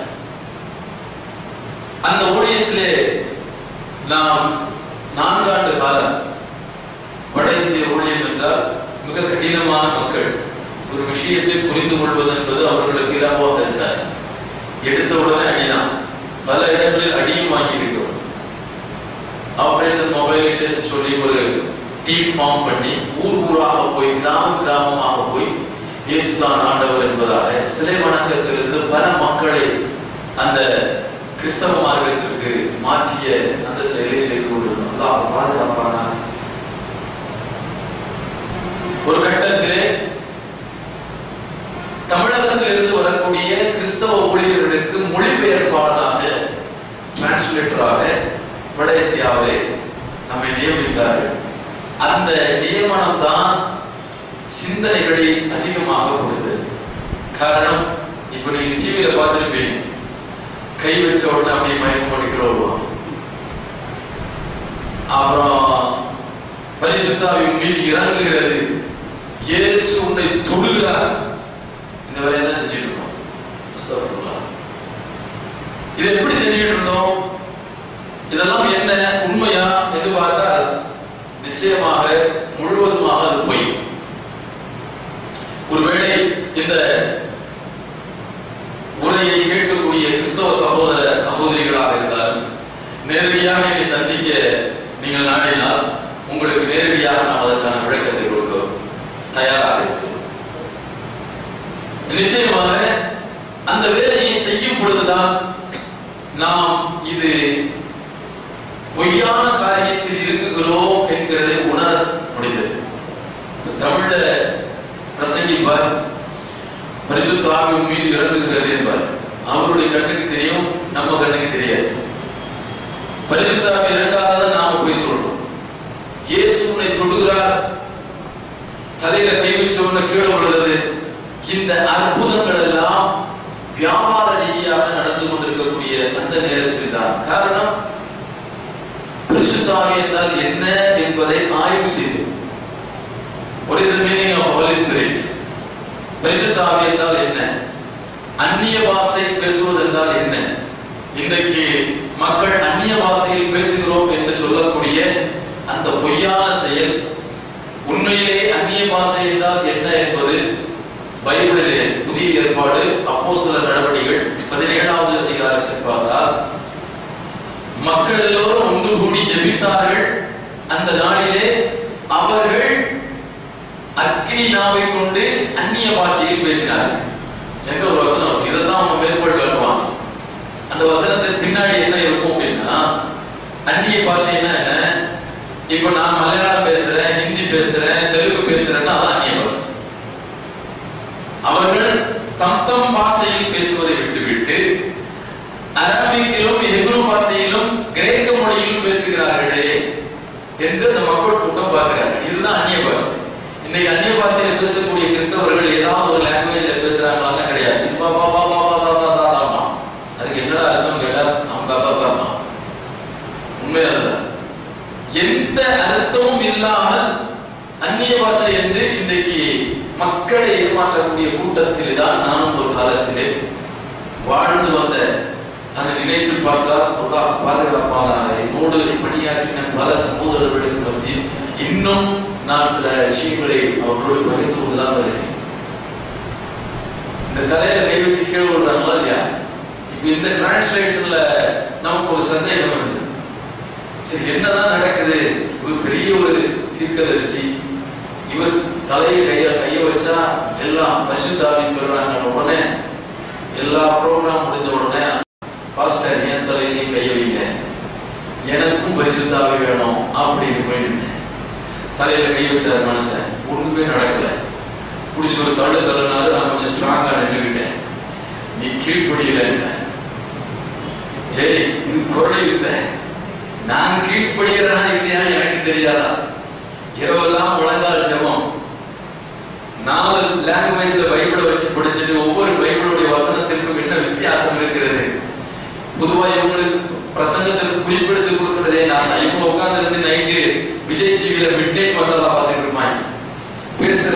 அந்த ஊழியத்திலே நாம் நான்காண்டு காலம் வட இந்திய ஊழியம் என்றால் மிக கடினமான மக்கள் ஒரு விஷயத்தை புரிந்து கொள்வது என்பது அவர்களுக்கு இலவாக இருக்காது எடுத்த உடனே அடிதான் பல இடங்களில் அடியும் வாங்கி இருக்கிறோம் ஆபரேஷன் மொபைலைசேஷன் சொல்லி ஒரு டீம் ஃபார்ம் பண்ணி ஊர் ஊராக போய் கிராம கிராமமாக போய் இயேசுதான் ஆண்டவர் என்பதாக சிலை வணக்கத்திலிருந்து பல மக்களை அந்த கிறிஸ்தவ மார்க்கத்திற்கு மாற்றிய அந்த செயலை செய்து கொண்டிருந்தோம் அல்லாஹ் பாதுகாப்பான ஒரு கட்டத்திலே தமிழகத்திலிருந்து வரக்கூடிய கிறிஸ்தவ ஊழியர்களுக்கு மொழிபெயர்ப்பாளராக டிரான்ஸ்லேட்டராக வட இந்தியாவிலே நம்மை நியமித்தார்கள் அந்த நியமனம் தான் சிந்தனைகளை அதிகமாக கொடுத்தது காரணம் இப்ப நீங்க டிவியில பார்த்திருப்பீங்க கை வச்ச உடனே அப்படியே மயக்கம் அடிக்கிறோம் அப்புறம் பரிசுத்தாவின் மீது இறங்குகிறது இயேசு உன்னை தொடுகிறார் இந்த வேலையை தான் செஞ்சுட்டு இருக்கோம் அஸ்தக்ஃபிருல்லாஹ். இதை எப்படி செஞ்சுட்டு இருந்தோம் இதெல்லாம் என்ன உண்மையா என்று பார்த்தால் நிச்சயமாக முழுவதுமாக அது பொய் ஒருவேளை இந்த உரையை கேட்கக்கூடிய கிறிஸ்தவ சகோதர சகோதரிகளாக இருந்தாலும் நேரடியாக என்னை சந்திக்க நீங்கள் நாடினால் உங்களுக்கு நேரடியாக நாம் அதற்கான விளக்கத்தை கொடுக்க தயாராக இருக்கிறோம் நிச்சயமாக அந்த வேலையை செய்யும் பொழுதுதான் நாம் இது பொய்யான காரியத்தில் இருக்குகிறோம் என்கிறதை உணர முடிந்தது இப்ப தமிழ்ல பிரசங்கிப்பார் பரிசுத்தாவின் மீது இறங்குகிறது என்பார் அவருடைய கண்ணுக்கு தெரியும் நம்ம கண்ணுக்கு தெரியாது பரிசுத்தாவி இறங்காததை நாம போய் சொல்றோம் இயேசு உன்னை தொடுகிறார் தலையில கை வச்ச உடனே கீழே விழுறது இந்த அற்புதங்கள் எல்லாம் வியாபார ரீதியாக நடந்து கொண்டிருக்கக்கூடிய அந்த நேரத்தில் தான் காரணம் பரிசுத்தாவி என்றால் என்ன என்பதை ஆய்வு செய்து What is the meaning of Holy Spirit? பரிசுத்தாவி என்றால் என்ன அந்நிய பாஷை பேசுவது என்றால் என்ன இன்றைக்கு மக்கள் அந்நிய பாஷையில் பேசுகிறோம் என்று சொல்லக்கூடிய அந்த பொய்யான செயல் உண்மையிலே அந்நிய பாஷை என்றால் என்ன என்பது பைபிளிலே புதிய ஏற்பாடு அப்போஸ்தலர் நடவடிக்கைகள் பதினேழாவது அதிகாரத்தில் பார்த்தால் மக்கள் எல்லோரும் ஒன்று கூடி ஜெபித்தார்கள் அந்த நாளிலே அவர்கள் அக்னி நாவை கொண்டு அந்நிய பாஷையில் பேசினார்கள் எங்க ஒரு வசனம் இதைத்தான் அவங்க மேற்கோள் காட்டுவாங்க அந்த வசனத்தின் பின்னாடி என்ன இருக்கும் அப்படின்னா அந்நிய பாஷைன்னா என்ன இப்ப நான் மலையாளம் பேசுறேன் ஹிந்தி பேசுறேன் தெலுங்கு பேசுறேன்னா அதான் அந்நிய பாஷை அவர்கள் தம் தம் பாஷையில் பேசுவதை விட்டுவிட்டு அரபிக்கிலும் ஹெப்ரு பாஷையிலும் கிரேக்க மொழியிலும் பேசுகிறார்களே என்று அந்த மக்கள் கூட்டம் பார்க்கிறார்கள் இதுதான் அந்நிய பாஷை இன்னைக்கு அந்நிய பாஷையில பேசக்கூடிய கிறிஸ்தவர்கள் ஏதாவது ஒரு லாங்குவேஜ்ல பேசுறாங்களான்னு கிடையாது இது பா பா பா பா பா சா தா தா தாமா. அதுக்கு என்னடா அர்த்தம் கேட்டா நம்ம பா பா பா உண்மை அதுதான் எந்த அர்த்தமும் இல்லாமல் அந்நிய பாஷை என்று இன்றைக்கு மக்களை ஏமாற்றக்கூடிய கூட்டத்திலே தான் நானும் ஒரு காலத்திலே வாழ்ந்து வந்த அதை நினைத்து பார்த்தால் அல்லாஹ் பாதுகாப்பானாக என்னோடு பணியாற்றின பல சகோதரர்களுக்கு மத்தியில் இன்னும் நான் சில விஷயங்களை அவர்களோடு பகிர்ந்து கொண்டுதான் வருகிறேன் இந்த தலையில கை வச்சு கீழே விடுறாங்களா இல்லையா இப்ப இந்த டிரான்ஸ்லேஷன்ல நமக்கு ஒரு சந்தேகம் வருது சரி என்னதான் நடக்குது ஒரு பெரிய ஒரு தீர்க்கதரிசி இவர் தலையை கைய கைய வச்சா எல்லாம் பரிசுத்தாவின் பெறுறாங்க உடனே எல்லா ப்ரோக்ராம் முடிஞ்ச உடனே பாஸ்டர் என் தலையிலே கைய வைங்க எனக்கும் பரிசுத்தாவே வேணும் அப்படின்னு போயிட்டு தலையில கை வச்சார் மனுஷன் ஒண்ணுமே நடக்கல பிடிச்சி ஒரு தள்ளு தள்ளுனாரு நான் கொஞ்சம் ஸ்ட்ராங்கா நின்றுக்கிட்டேன் நீ கீழ்ப்படியல ஏய் இது குரலை வித்த நான் கீழ்ப்படுகிறேனா இல்லையா எனக்கு தெரியாதா இரவெல்லாம் முழங்கால் ஜெபம் நாலு லாங்குவேஜ்ல பைபிளை வச்சு படிச்சுட்டு ஒவ்வொரு பைபிளுடைய வசனத்திற்கும் என்ன வித்தியாசம் இருக்கிறது பொதுவா இவங்களுக்கு பிரசங்கத்திற்கு குறிப்பிடுத்து கொடுக்கிறதே நான் இவங்க உட்கார்ந்து இருந்து நைட்டு விஜய் டிவியில மிட் நைட் மசாலா பார்த்துட்டு இருப்பாங்க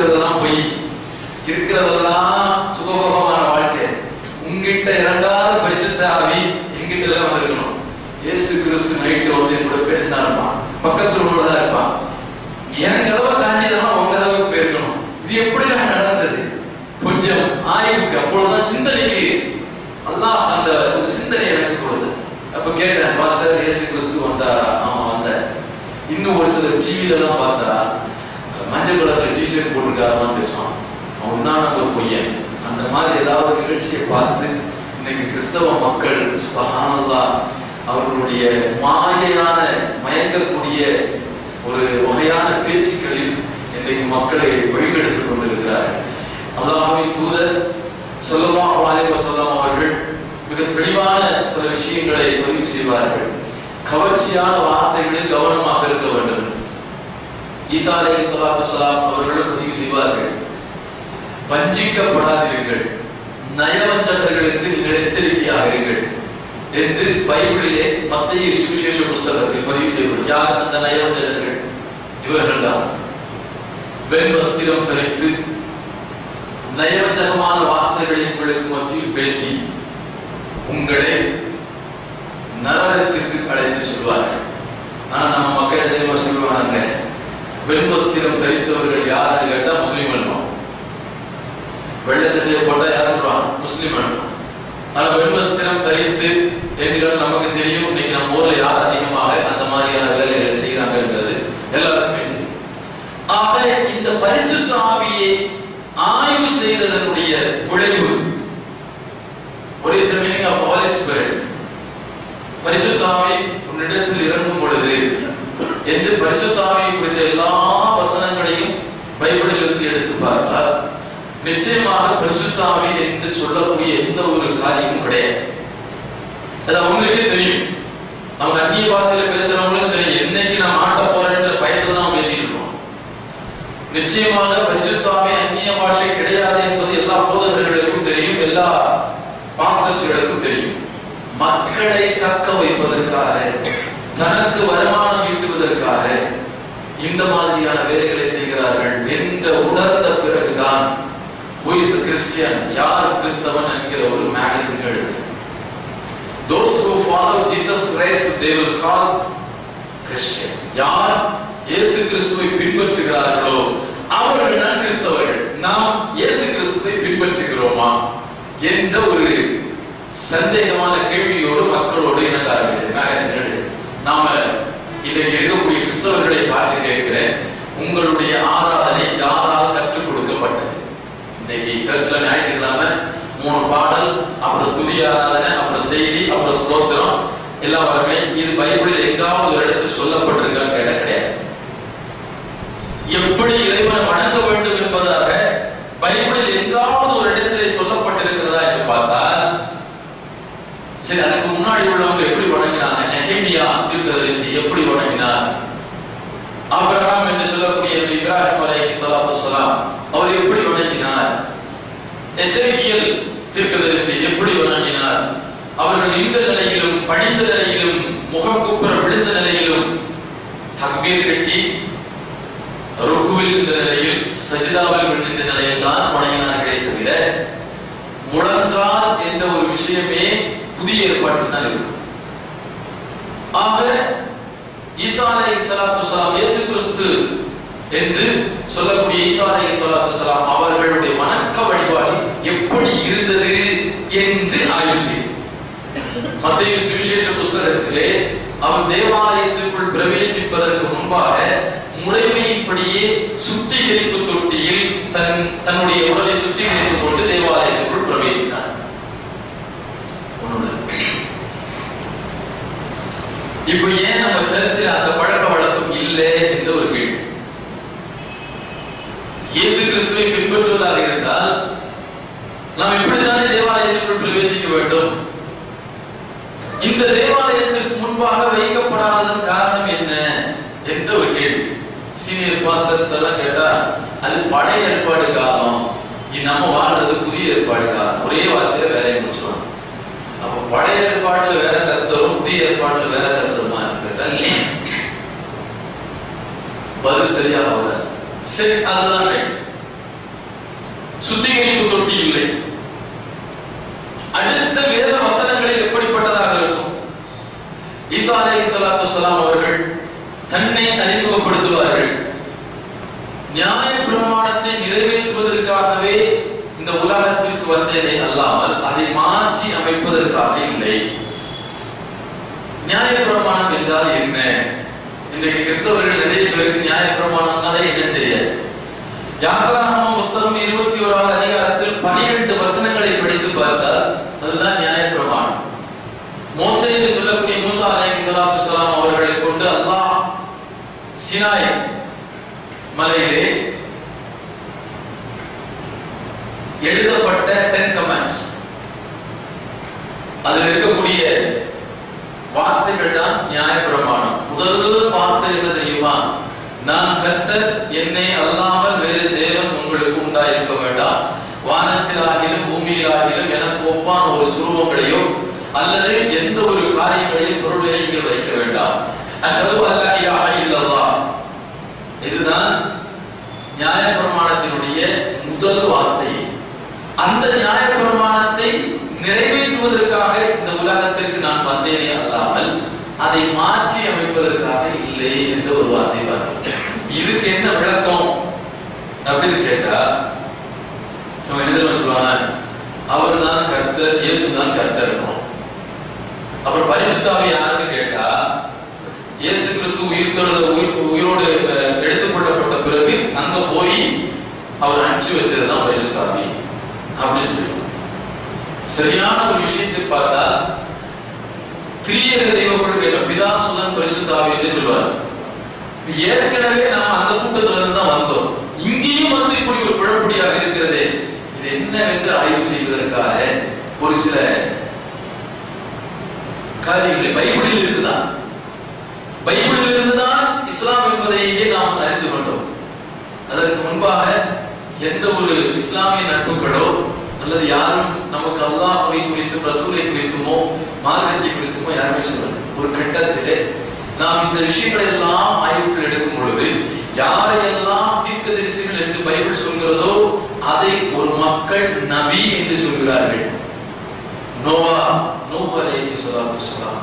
பேசுறதெல்லாம் பொய் இருக்கிறதெல்லாம் சுகபோகமான வாழ்க்கை உங்ககிட்ட இறங்காத பரிசுத்த ஆவி எங்கிட்ட எல்லாம் வந்திருக்கணும் இயேசு கிறிஸ்து நைட்டு வந்து என் கூட பேசினா இருப்பான் பக்கத்துல உள்ளதா இருப்பான் என் கதவை தாண்டி தான் உங்க கதவுக்கு போயிருக்கணும் இது எப்படி நடந்தது கொஞ்சம் ஆய்வுக்கு அப்பொழுதுதான் சிந்தனைக்கு அல்லாஹ் அந்த ஒரு சிந்தனை எனக்கு கொடுத்து அப்ப கேட்டேன் பாஸ்டர் இயேசு கிறிஸ்து வந்தாரா ஆமா வந்தார் இன்னும் ஒரு சில டிவில எல்லாம் பார்த்தா மஞ்சள் கலர்ல டிஷர்ட் போட்டிருக்காருலாம் பேசுவான் அவன் தான் நம்ம பொய்யன் அந்த மாதிரி ஏதாவது ஒரு நிகழ்ச்சியை பார்த்து இன்னைக்கு கிறிஸ்தவ மக்கள் சுபஹானல்லா அவர்களுடைய மாயையான மயங்கக்கூடிய ஒரு வகையான பேச்சுக்களில் இன்றைக்கு மக்களை வழிகெடுத்துக் கொண்டிருக்கிறார்கள் அல்லாஹ்வின் தூதர் ஸல்லல்லாஹு அலைஹி வஸல்லம் அவர்கள் மிக தெளிவான சில விஷயங்களை பதிவு செய்வார்கள் கவர்ச்சியான வார்த்தைகளில் கவனமாக இருக்க வேண்டும் ஈசா அலைஹி ஸலாத்து வஸலாம் அவர்களும் பதிவு செய்வார்கள் வஞ்சிக்கப்படாதீர்கள் நயவஞ்சகர்களுக்கு நீங்கள் எச்சரிக்கையாக இருங்கள் என்று பைபிளிலே மத்திய சுவிசேஷ புஸ்தகத்தில் பதிவு செய்யப்படும் யார் அந்த நயவஞ்சகர்கள் இவர்கள் தான் வெண் வஸ்திரம் தரித்து நயவஞ்சகமான வார்த்தைகளை உங்களுக்கு மத்தியில் பேசி உங்களை நரகத்திற்கு அழைத்து செல்வார்கள் ஆனா நம்ம மக்கள் என்ன தெரியுமா சொல்லுவாங்க வெண் வஸ்திரம் தரித்தவர்கள் யாருன்னு கேட்டா முஸ்லீம் அல்வம் வெள்ளை சட்டையை போட்டா யார் சொல்லுவான் முஸ்லீம் அல்வம் ஆனா வெண் வஸ்திரம் தரித்து என்கிறது நமக்கு தெரியும் இன்னைக்கு நம்ம ஊர்ல யார் அதிகமாக அந்த மாதிரியான வேலைகளை செய்யறாங்கன்றது எல்லாருக்குமே தெரியும் ஆக இந்த பரிசுத்த ஆவியை ஆய்வு செய்ததனுடைய விளைவு what is the meaning of Holy Spirit பரிசுத்தாவி உன்னிடத்தில் இறங்கும் பொழுது என்று பரிசுத்தாவியை குறித்த எல்லா வசனங்களையும் பைபிளில் இருந்து எடுத்து பார்த்தால் நிச்சயமாக பரிசுத்தாவி என்று சொல்லக்கூடிய எந்த ஒரு காரியமும் கிடையாது அது அவங்களுக்கே தெரியும் அவங்க அந்நிய பாஷையில பேசுறவங்களுக்கு தெரியும் என்னைக்கு நான் மாட்ட போறேன்ற பயத்துல தான் பேசிட்டு இருக்கோம் நிச்சயமாக பரிசுத்தாவி அந்நிய பாஷை கிடையாது என்பது எல்லா போதகர்களுக்கும் தெரியும் எல்லா பாஸ்டர்ஸ்களுக்கும் தெரியும் மக்களை தக்க வைப்பதற்காக தனக்கு வருமானம் ஈட்டுவதற்காக இந்த மாதிரியான வேலைகளை செய்கிறார்கள் என்ற உணர்ந்த பிறகுதான் who is a Christian யார் கிறிஸ்தவன் என்கிற ஒரு மேகசின் எழுது those who follow Jesus Christ they will call Christian யார் இயேசு கிறிஸ்துவை பின்பற்றுகிறார்களோ அவர்கள் தான் கிறிஸ்தவர்கள் நாம் இயேசு கிறிஸ்துவை பின்பற்றுகிறோமா என்ற ஒரு சந்தேகமான கேள்வியோடு மக்களோடு இணங்க ஆரம்பித்தேன் மேகசின் எழுது நாம இன்றைக்கு இருக்கக்கூடிய கிறிஸ்தவர்களை பார்த்து கேட்கிறேன் உங்களுடைய ஆராதனை யாரால் கற்றுக் கொடுக்கப்பட்டது இன்னைக்கு சர்ச்சில் ஞாயிற்றுக்கிழமை மூணு பாடல் அப்புறம் துதி ஆராதனை அப்புறம் செய்தி அப்புறம் ஸ்தோத்திரம் எல்லாம் வருமே இது பைபிளில் எங்காவது ஒரு இடத்தில் சொல்லப்பட்டிருக்கான்னு கேட்ட கிடையாது எப்படி இறைவனை வணங்க வேண்டும் என்பதாக பைபிளில் எங்காவது ஒரு இடத்திலே சொல்லப்பட்டிருக்கிறதா என்று பார்த்தால் சரி அதுக்கு முன்னாடி உள்ளவங்க எப்படி வணங்கினாங்க நெஹேமியா தீர்க்கதரிசி எப்படி வணங்கினார் ஆபிரகாம் என்று சொல்லக்கூடிய இப்ராஹிம் அலைஹி ஸலாத்து வஸலாம் அவர் எப்படி வணங்கினார் எசேக்கியல் தீர்க்கதரிசி எப்படி வணங்கினார் அவர்கள் இந்த நிலையிலும் பணிந்த நிலையிலும் முகம் குப்புற விழுந்த நிலையிலும் தக்பீர் கட்டி ருக்குவில் இருந்த நிலையில் சஜிதாவில் விழுந்த நிலையில் தான் வணங்கினார்களே தவிர முழங்கால் என்ற ஒரு விஷயமே புதிய ஏற்பாட்டில் தான் இருக்கும் ஆக ஈசா அலை சலாத்து சலாம் இயேசு கிறிஸ்து என்று சொல்லக்கூடிய ஈசா அலை சலாத்து சலாம் அவர்களுடைய வணக்க வழிபாடு எப்படி இருந்தது என்று ஆய்வு செய்யும் மத்திய சுவிசேஷ புஸ்தகத்திலே அவன் தேவாலயத்திற்குள் பிரவேசிப்பதற்கு முன்பாக முறைமையின்படியே சுத்திகரிப்பு தொட்டியில் தன் தன்னுடைய உடலை சுத்திகரித்துக் கொண்டு தேவாலயத்திற்குள் பிரவேசித்தார் இப்போ ஏன் நம்ம சர்ச்சில் அந்த பழக்க வழக்கம் இல்லை என்ற ஒரு கேள்வி இயேசு கிறிஸ்துவை பின்பற்றுவதாக இருந்தால் நாம் இப்படித்தானே தேவாலயத்திற்குள் பிரவேசிக்க வேண்டும் இந்த தேவாலயத்திற்கு முன்பாக வைக்கப்படாததன் காரணம் என்ன என்ற ஒரு கேள்வி சீனியர் பாஸ்டர்ஸ் எல்லாம் கேட்டா அது பழைய ஏற்பாடு காலம் இது நம்ம வாழ்றது புதிய ஏற்பாடு காலம் ஒரே வார்த்தையில வேலையை முடிச்சுவாங்க அப்ப பழைய ஏற்பாடுல வேற கருத்தரும் புதிய ஏற்பாடுல வேற கருத்தருமா கேட்டா இல்லையா பதில் சரியாக வர சரி அதுதான் ரைட் வஸலாம் அவர்கள் தன்னை அறிமுகப்படுத்துவார்கள் நியாய பிரமாணத்தை நிறைவேற்றுவதற்காகவே இந்த உலகத்திற்கு வந்தேனே அல்லாமல் அதை மாற்றி அமைப்பதற்காக இல்லை நியாய பிரமாணம் என்றால் என்ன இன்றைக்கு கிறிஸ்தவர்கள் நிறைய பேருக்கு நியாய பிரமாணம்னாலே என்னன்னு தெரியாது யாத்ராகமம் புஸ்தகம் இருபத்தி ஓராவது அதிகாரத்தில் பனிரெண்டு வசனங்களை படித்து பார்த்தால் அதுதான் நியாய பிரமாணம் மோசே என்று சொல்லக்கூடிய மூசா அலைஹி ஸலாத்து வஸலாம் அவர்களை கொண்டு அல்லாஹ் சினாய் மலையிலே எழுதப்பட்ட டென் கமெண்ட்ஸ் அதில் இருக்கக்கூடிய வார்த்தைகள் தான் நியாய பிரமாணம் முதல் வார்த்தை என்ன தெரியுமா நான் கர்த்தர் என்னை அல்லாமல் வேறு தேவன் உங்களுக்கு உண்டாயிருக்க வேண்டாம் வானத்திலாகிலும் பூமியிலாகிலும் எனக்கு ஒப்பான ஒரு சுரூபங்களையோ அல்லது எந்த ஒரு காரியங்களையும் பொருளையும் நீங்கள் வைக்க வேண்டாம் அஷது அல்லா இலாஹ இல்லல்லாஹ் இதுதான் நியாய பிரமாணத்தினுடைய முதல் வார்த்தை அந்த நியாய பிரமாணத்தை நிறைவேற்றுவதற்காக இந்த உலகத்திற்கு நான் வந்தேனே அல்லாமல் அதை மாற்றி அமைப்பதற்காக இல்லை என்ற ஒரு வார்த்தை பாருங்க இதுக்கு என்ன விளக்கம் அப்படின்னு கேட்டா நம்ம என்ன தெரியுமா சொல்லுவாங்க அவர் தான் கர்த்தர் இயேசு தான் கர்த்தர் அப்புறம் பரிசுத்தாவி யாருன்னு கேட்டா இயேசு கிறிஸ்து உயிர்த்தெழுத உயிர் உயிரோடு அஹ், எடுத்துக்கொள்ளப்பட்ட பிறகு அங்க போய் அவர் அனுப்பிச்சு வச்சதுதான் பரிசுத்தாவி அப்படின்னு சொல்லுவாங்க சரியான ஒரு விஷயத்தை பார்த்தா திரியக தெய்வப்படும் கேட்ட பிதா சுதன் பரிசுத்தாவி என்று சொல்வார் ஏற்கனவே நாம் அந்த கூட்டத்துல இருந்து தான் வந்தோம் இங்கேயும் வந்து இப்படி ஒரு குழப்படியாக இருக்கிறது இது என்னவென்று ஆய்வு செய்வதற்காக ஒரு சில காரியங்களை பைபிளில் இருந்துதான் பைபிளில் இருந்துதான் இஸ்லாம் என்பதையே நாம் அறிந்து கொண்டோம் அதற்கு முன்பாக எந்த ஒரு இஸ்லாமிய நட்புகளோ அல்லது யாரும் நமக்கு அல்லாஹ்வை குறித்தும் ரசூலை குறித்துமோ மார்க்கத்தை குறித்துமோ யாருமே சொல்லல ஒரு கட்டத்திலே நாம் இந்த விஷயங்களை எல்லாம் ஆய்வுகள் எடுக்கும் பொழுது யாரையெல்லாம் தீர்க்கதரிசிகள் என்று பைபிள் சொல்கிறதோ அதை ஒரு மக்கள் நபி என்று சொல்கிறார்கள் நோவா நூஹ் அலைஹி ஸலாத்து வஸலாம்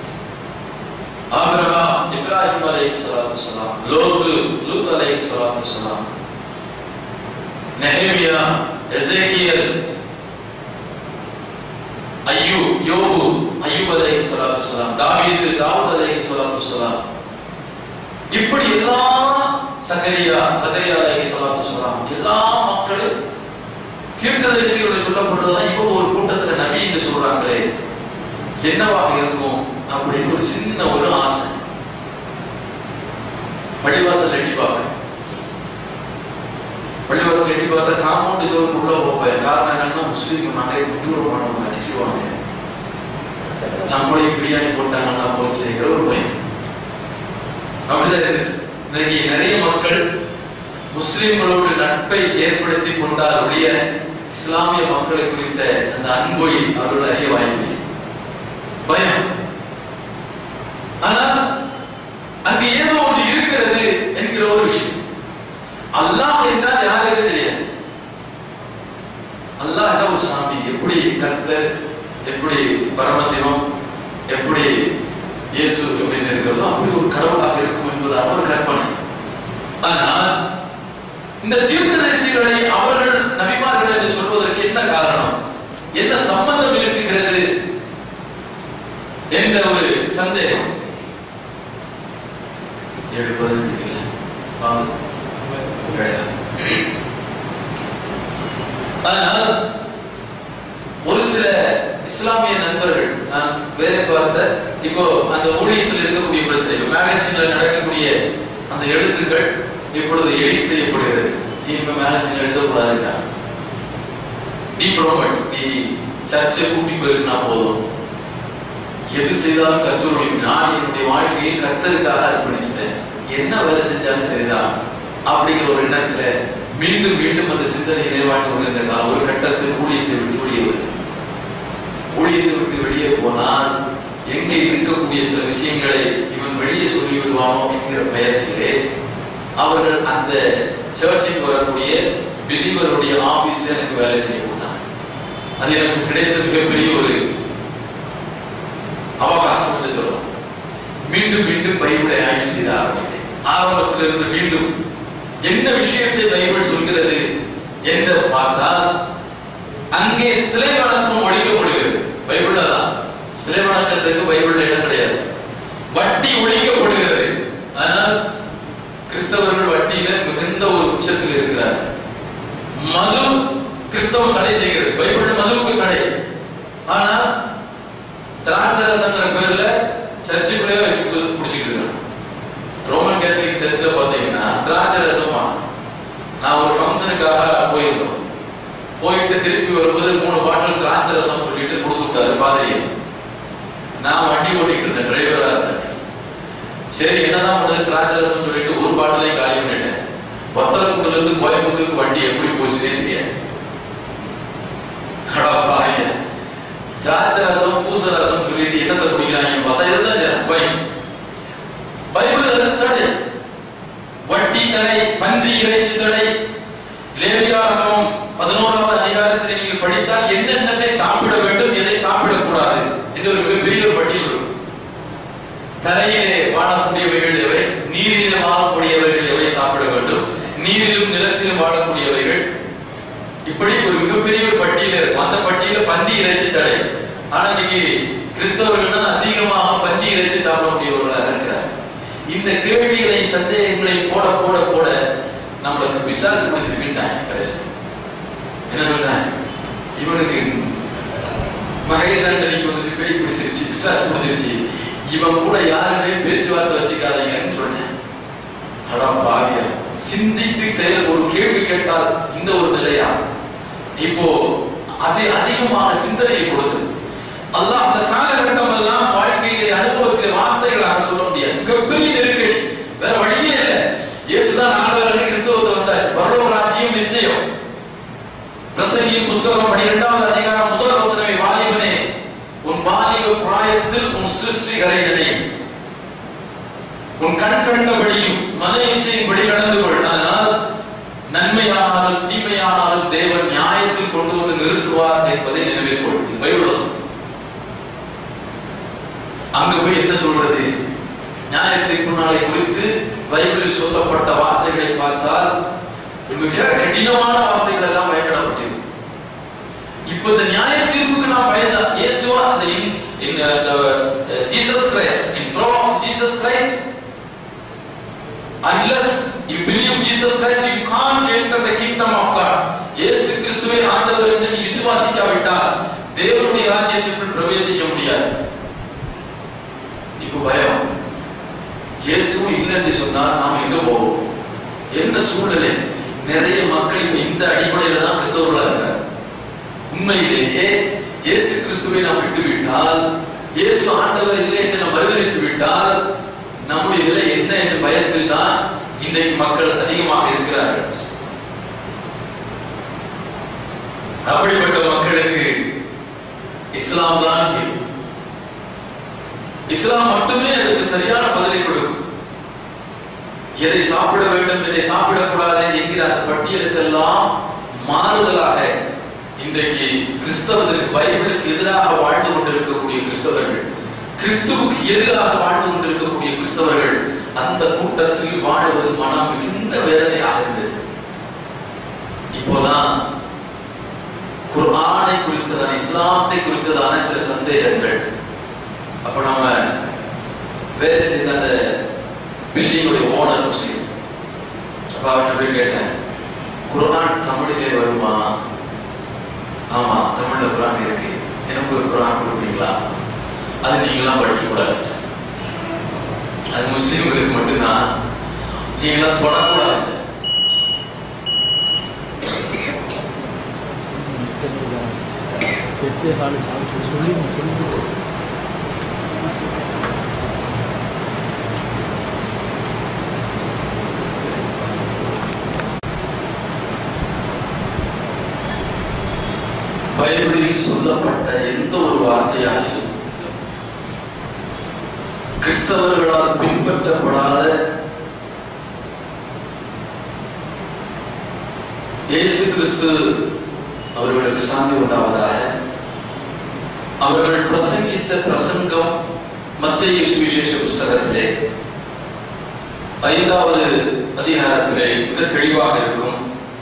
ஆபிரகாம் இப்ராஹிம் அலைஹி ஸலாத்து வஸலாம் லோத்து லூத் அலைஹி ஸலாத்து வஸலாம் நெஹேமியா எசேக்கியல் ஐயூ யோபு ஐயூப் அலைஹி ஸலாத்து வஸலாம் தாவீது தாவூத் அலைஹி ஸலாத்து வஸலாம் இப்படி எல்லா சகரியா சகரியா அலைஹி ஸலாத்து வஸலாம் எல்லா மக்களும் தீர்க்கதரிசிகளோட சொல்லப்படுறதா இவங்க ஒரு கூட்டத்துல நபி என்று சொல்றாங்களே என்னவாக இருக்கும் அப்படின்னு ஒரு சின்ன ஒரு ஆசை பள்ளிவாசல் எட்டி பார்ப்பேன் பள்ளிவாசல் எட்டி பார்த்தா காம்பவுண்ட் சோறு உள்ள போப்பேன் காரணம் என்னன்னா முஸ்லீம் நாங்களே குட்டூர் பண்ணுவாங்க அடிச்சுவாங்க நம்மளே பிரியாணி போட்டாங்கன்னா போச்சுங்கிற ஒரு பயம் அப்படிதான் இருந்துச்சு இன்னைக்கு நிறைய மக்கள் முஸ்லிம்களோடு நட்பை ஏற்படுத்தி கொண்டால் ஒழிய இஸ்லாமிய மக்களை குறித்த அந்த அன்பை அவர்கள் அறிய வாய்ப்பில்லை பயம் ஆனால் அங்கு ஏதோ ஒன்று இருக்கிறது என்கிற ஒரு விஷயம் அல்லாஹ் என்றால் யாருக்கு தெரியாது அல்லாஹ் என்ன ஒரு சாமி எப்படி கர்த்தர் எப்படி பரமசிவம் எப்படி இயேசு அப்படின்னு இருக்கிறதோ அப்படி ஒரு கடவுளாக இருக்கும் என்பதாக ஒரு கற்பனை ஆனால் இந்த தீர்க்கதரிசிகளை அவர்கள் நபிமார்கள் என்று சொல்வதற்கு என்ன காரணம் என்ன சம்பந்தம் இருக்குகிறது என்ற ஒரு சந்தேகம் ஏழு பதினஞ்சு இல்லை வாங்க கிடையாது ஆனால் ஒரு சில இஸ்லாமிய நண்பர்கள் நான் வேலை பார்த்த இப்போ அந்த ஊழியத்தில் இருக்கக்கூடிய பிரச்சனை மேகசின்ல நடக்கக்கூடிய அந்த எழுத்துக்கள் இப்பொழுது எடிட் செய்யப்படுகிறது தீர்க்க மேகசின் எழுதக்கூடாதுன்னா நீ ப்ரோமோட் நீ சர்ச்சை கூட்டி போயிருந்தா போதும் எது செய்தாலும் கர்த்தருடைய நான் என்னுடைய வாழ்க்கையை கர்த்தருக்காக அர்ப்பணிச்சிட்டேன் என்ன வேலை செஞ்சாலும் சரிதான் அப்படிங்கிற ஒரு எண்ணத்துல மீண்டும் மீண்டும் அந்த சிந்தனை நிலைவாழ்ந்து கொண்டிருந்த காலம் ஒரு கட்டத்தில் ஊழியத்தை விட்டு வெளியே வருது ஊழியத்தை விட்டு வெளியே போனால் எங்கே இருக்கக்கூடிய சில விஷயங்களை இவன் வெளியே சொல்லி விடுவானோ என்கிற பயத்திலே அவர்கள் அந்த சர்ச்சுக்கு வரக்கூடிய பிலிவருடைய ஆபீஸ்ல எனக்கு வேலை செய்ய போட்டாங்க அது எனக்கு கிடைத்த மிகப்பெரிய ஒரு அவகாசம் என்று சொல்லலாம் மீண்டும் மீண்டும் மீண்டும் பைபிளை ஆய்வு செய்த ஆரம்பித்தேன் ஆரம்பத்திலிருந்து மீண்டும் என்ன விஷயத்தை பைபிள் சொல்கிறது என்று பார்த்தால் அங்கே சிலை வணக்கம் ஒழிக்கப்படுகிறது பைபிள்ல தான் சிலை வணக்கத்துக்கு பைபிள்ல இடம் கிடையாது வட்டி ஒழிக்கப்படுகிறது ஆனால் கிறிஸ்தவர்கள் வட்டியில மிகுந்த ஒரு உச்சத்தில் இருக்கிறார் மது கிறிஸ்தவம் தடை செய்கிறது பைபிள் மதுவுக்கு தடை ஆனா திராட்சரசங்கிற பேர்ல சர்ச்சுக்குள்ளே வச்சு கு- குடிச்சிட்டு இருக்காங்க ரோமன் கேத்தலிக் சர்ச்சில் பார்த்தீங்கன்னா திராட்சரசமா நான் ஒரு ஃபங்க்ஷனுக்காக போயிருந்தோம் போயிட்டு திருப்பி வரும்போது மூணு பாட்டில் திராட்சை ரசம் சொல்லிட்டு கொடுத்து விட்டாரு பாதிரியை நான் வண்டி ஓட்டிட்டு இருந்தேன் டிரைவரா இருந்தேன் சரி என்னதான் பண்றது திராட்சை ரசம் சொல்லிட்டு ஒரு பாட்டிலையும் காலி பண்ணிட்டேன் வத்தலக்குண்டுல இருந்து கோயம்புத்தூருக்கு வண்டி எப்படி போச்சுனே தெரியாது அடா பாவியா. திராட்சை ரசம் பூச ரசம் சொல்லிட்டு என்னத்தை குடிக்கிறாங்க பார்த்தா இதுதான் ஜனம், பயம் பைபிள் அது தடை வட்டி தடை பன்றி இறைச்சி தடை லேவியாகமம் பதினோராவது அதிகாரத்தில் நீங்கள் படித்தால் என்னென்னத்தை சாப்பிட வேண்டும் எதை சாப்பிடக்கூடாது என்று ஒரு மிகப்பெரிய ஒரு பட்டியல் இருக்கும் தரையிலே வாழக்கூடியவைகள் எவை நீரிலே வாழக்கூடியவைகள் எவை சாப்பிட வேண்டும் நீரிலும் நிலத்திலும் வாழக்கூடியவைகள் இப்படி ஒரு மிகப்பெரிய ஒரு பட்டியல் இருக்கும் அந்த பட்டியல பந்தி இறைச்சி தடை ஆனா இன்னைக்கு கிறிஸ்தவர்கள் தான் அதிகமாக பந்தி இறைச்சி சாப்பிடக்கூடியவர்களாக இருக்கிறார் இந்த கேள்விகளையும் சந்தேகங்களையும் போட போட போட நம்மளுக்கு பிசாசு கொஞ்சம் விட்டாங்க கடைசி என்ன சொல்றாங்க இவனுக்கு மகேஷ் ஆண்டனிக்கு வந்துட்டு பேய் பிடிச்சிருச்சு பிசாசு பிடிச்சிருச்சு இவன் கூட யாருமே பேச்சுவார்த்தை வச்சுக்காதீங்கன்னு சொல்றேன் அடா பாவியா சிந்தித்து செயல் ஒரு கேள்வி கேட்டால் இந்த ஒரு நிலையா இப்போ அது அதிகமான சிந்தனையை கொடுத்தது அல்லாஹ் அந்த காலகட்டம் எல்லாம் வாழ்க்கையிலே அனுபவத்திலே வார்த்தைகளாக சொல்ல முடியாது மிகப்பெரிய நெருக்கடி வேற வழியே இல்லை இயேசுதான் ஆண்டவர்கள் கிறிஸ்தவத்தை வந்தாச்சு பரலோக ராஜ்யம் நிச்சயம் பிரசங்கியின் புஸ்தகம் பனிரெண்டாவது அதிகாரம் முதல் வசனமே வாலிபனே உன் வாலிப பிராயத்தில் உன் சிருஷ்டிகரை நினை உன் கண் கண்டபடியும் மன இச்சையின்படி நடந்து கொள் ஆனால் நன்மையானாலும் தீமையானாலும் தேவன் நியாயத்தில் கொண்டு வந்து நிறுத்துவார் என்பதை நினைவில் கொள் இது பைபிள் வசனம் அங்க போய் என்ன சொல்றது நியாய தீர்ப்பு நாளை குறித்து பைபிளில் சொல்லப்பட்ட வார்த்தைகளை பார்த்தால் மிக கடினமான வார்த்தைகள் எல்லாம் பயன்படப்பட்டிருக்கு இப்ப இந்த நியாய தீர்ப்புக்கு நான் பயந்தா இயேசுவா அந்த in in Jesus Christ in through of Jesus Christ unless you believe Jesus Christ you can't enter the kingdom of God இயேசு கிறிஸ்துவை ஆண்டவர் என்று நீ விசுவாசிக்காவிட்டால் தேவனுடைய ராஜ்யத்திற்குள் பிரவேசிக்க முடியாது இப்போ பயம் இயேசு இல்லைன்னு சொன்னால் நாம எங்க போவோம் என்ன சூழ்நிலை நிறைய மக்கள் இப்ப இந்த அடிப்படையில தான் கிறிஸ்தவர்களா இருக்காங்க உண்மையிலேயே இயேசு கிறிஸ்துவை நாம் விட்டு விட்டால் இயேசு ஆண்டவர் இல்லை என்று நாம் மறுதளித்து விட்டால் நம்முடைய நிலை என்ன என்ற பயத்தில் தான் இன்றைக்கு மக்கள் அதிகமாக இருக்கிறார்கள் அப்படிப்பட்ட மக்களுக்கு இஸ்லாம் தான் தீர்வு இஸ்லாம் மட்டுமே அதுக்கு சரியான பதிலை கொடுக்கும் எதை சாப்பிட வேண்டும் எதை சாப்பிடக்கூடாது என்கிற அந்த பட்டியலுக்கெல்லாம் மாறுதலாக இன்றைக்கு கிறிஸ்தவர்களுக்கு பைபிளுக்கு எதிராக வாழ்ந்து கொண்டிருக்கக்கூடிய கிறிஸ்தவர்கள் கிறிஸ்துவுக்கு எதிராக வாழ்ந்து கொண்டிருக்கக்கூடிய கிறிஸ்தவர்கள் அந்த கூட்டத்தில் வாழுவது மனம் மிகுந்த வேதனையாக இருந்தது இப்போதான் குர்ஆனை குறித்ததான இஸ்லாத்தை குறித்ததான சில சந்தேகங்கள் அப்ப நம்ம வேலை செய்த அந்த பில்டிங்குடைய ஓனர் முஸ்லீம் அப்ப அவன்கிட்ட போய் கேட்டேன் குர்ஆன் தமிழிலே வருமா ஆமா தமிழ்ல குர்ஆன் இருக்கு எனக்கு ஒரு குர்ஆன் கொடுப்பீங்களா அது நீங்களாம் படிக்க கூடாது அது முஸ்லீம்களுக்கு மட்டும்தான் நீங்களாம் தொடக்கூடாது எட்டு காலு சாப்பிட்டு சொல்லி சொல்லி பைபிளில் சொல்லப்பட்ட எந்த ஒரு வார்த்தையாகிலும் கிறிஸ்தவர்களால் பின்பற்றப்படாத இயேசு கிறிஸ்து அவர்களுக்கு சாந்தி உண்டாவதாக அவர்கள் பிரசங்கித்த பிரசங்கம் மத்திய சுவிசேஷ புஸ்தகத்திலே ஐந்தாவது அதிகாரத்திலே மிக தெளிவாக இருக்கும்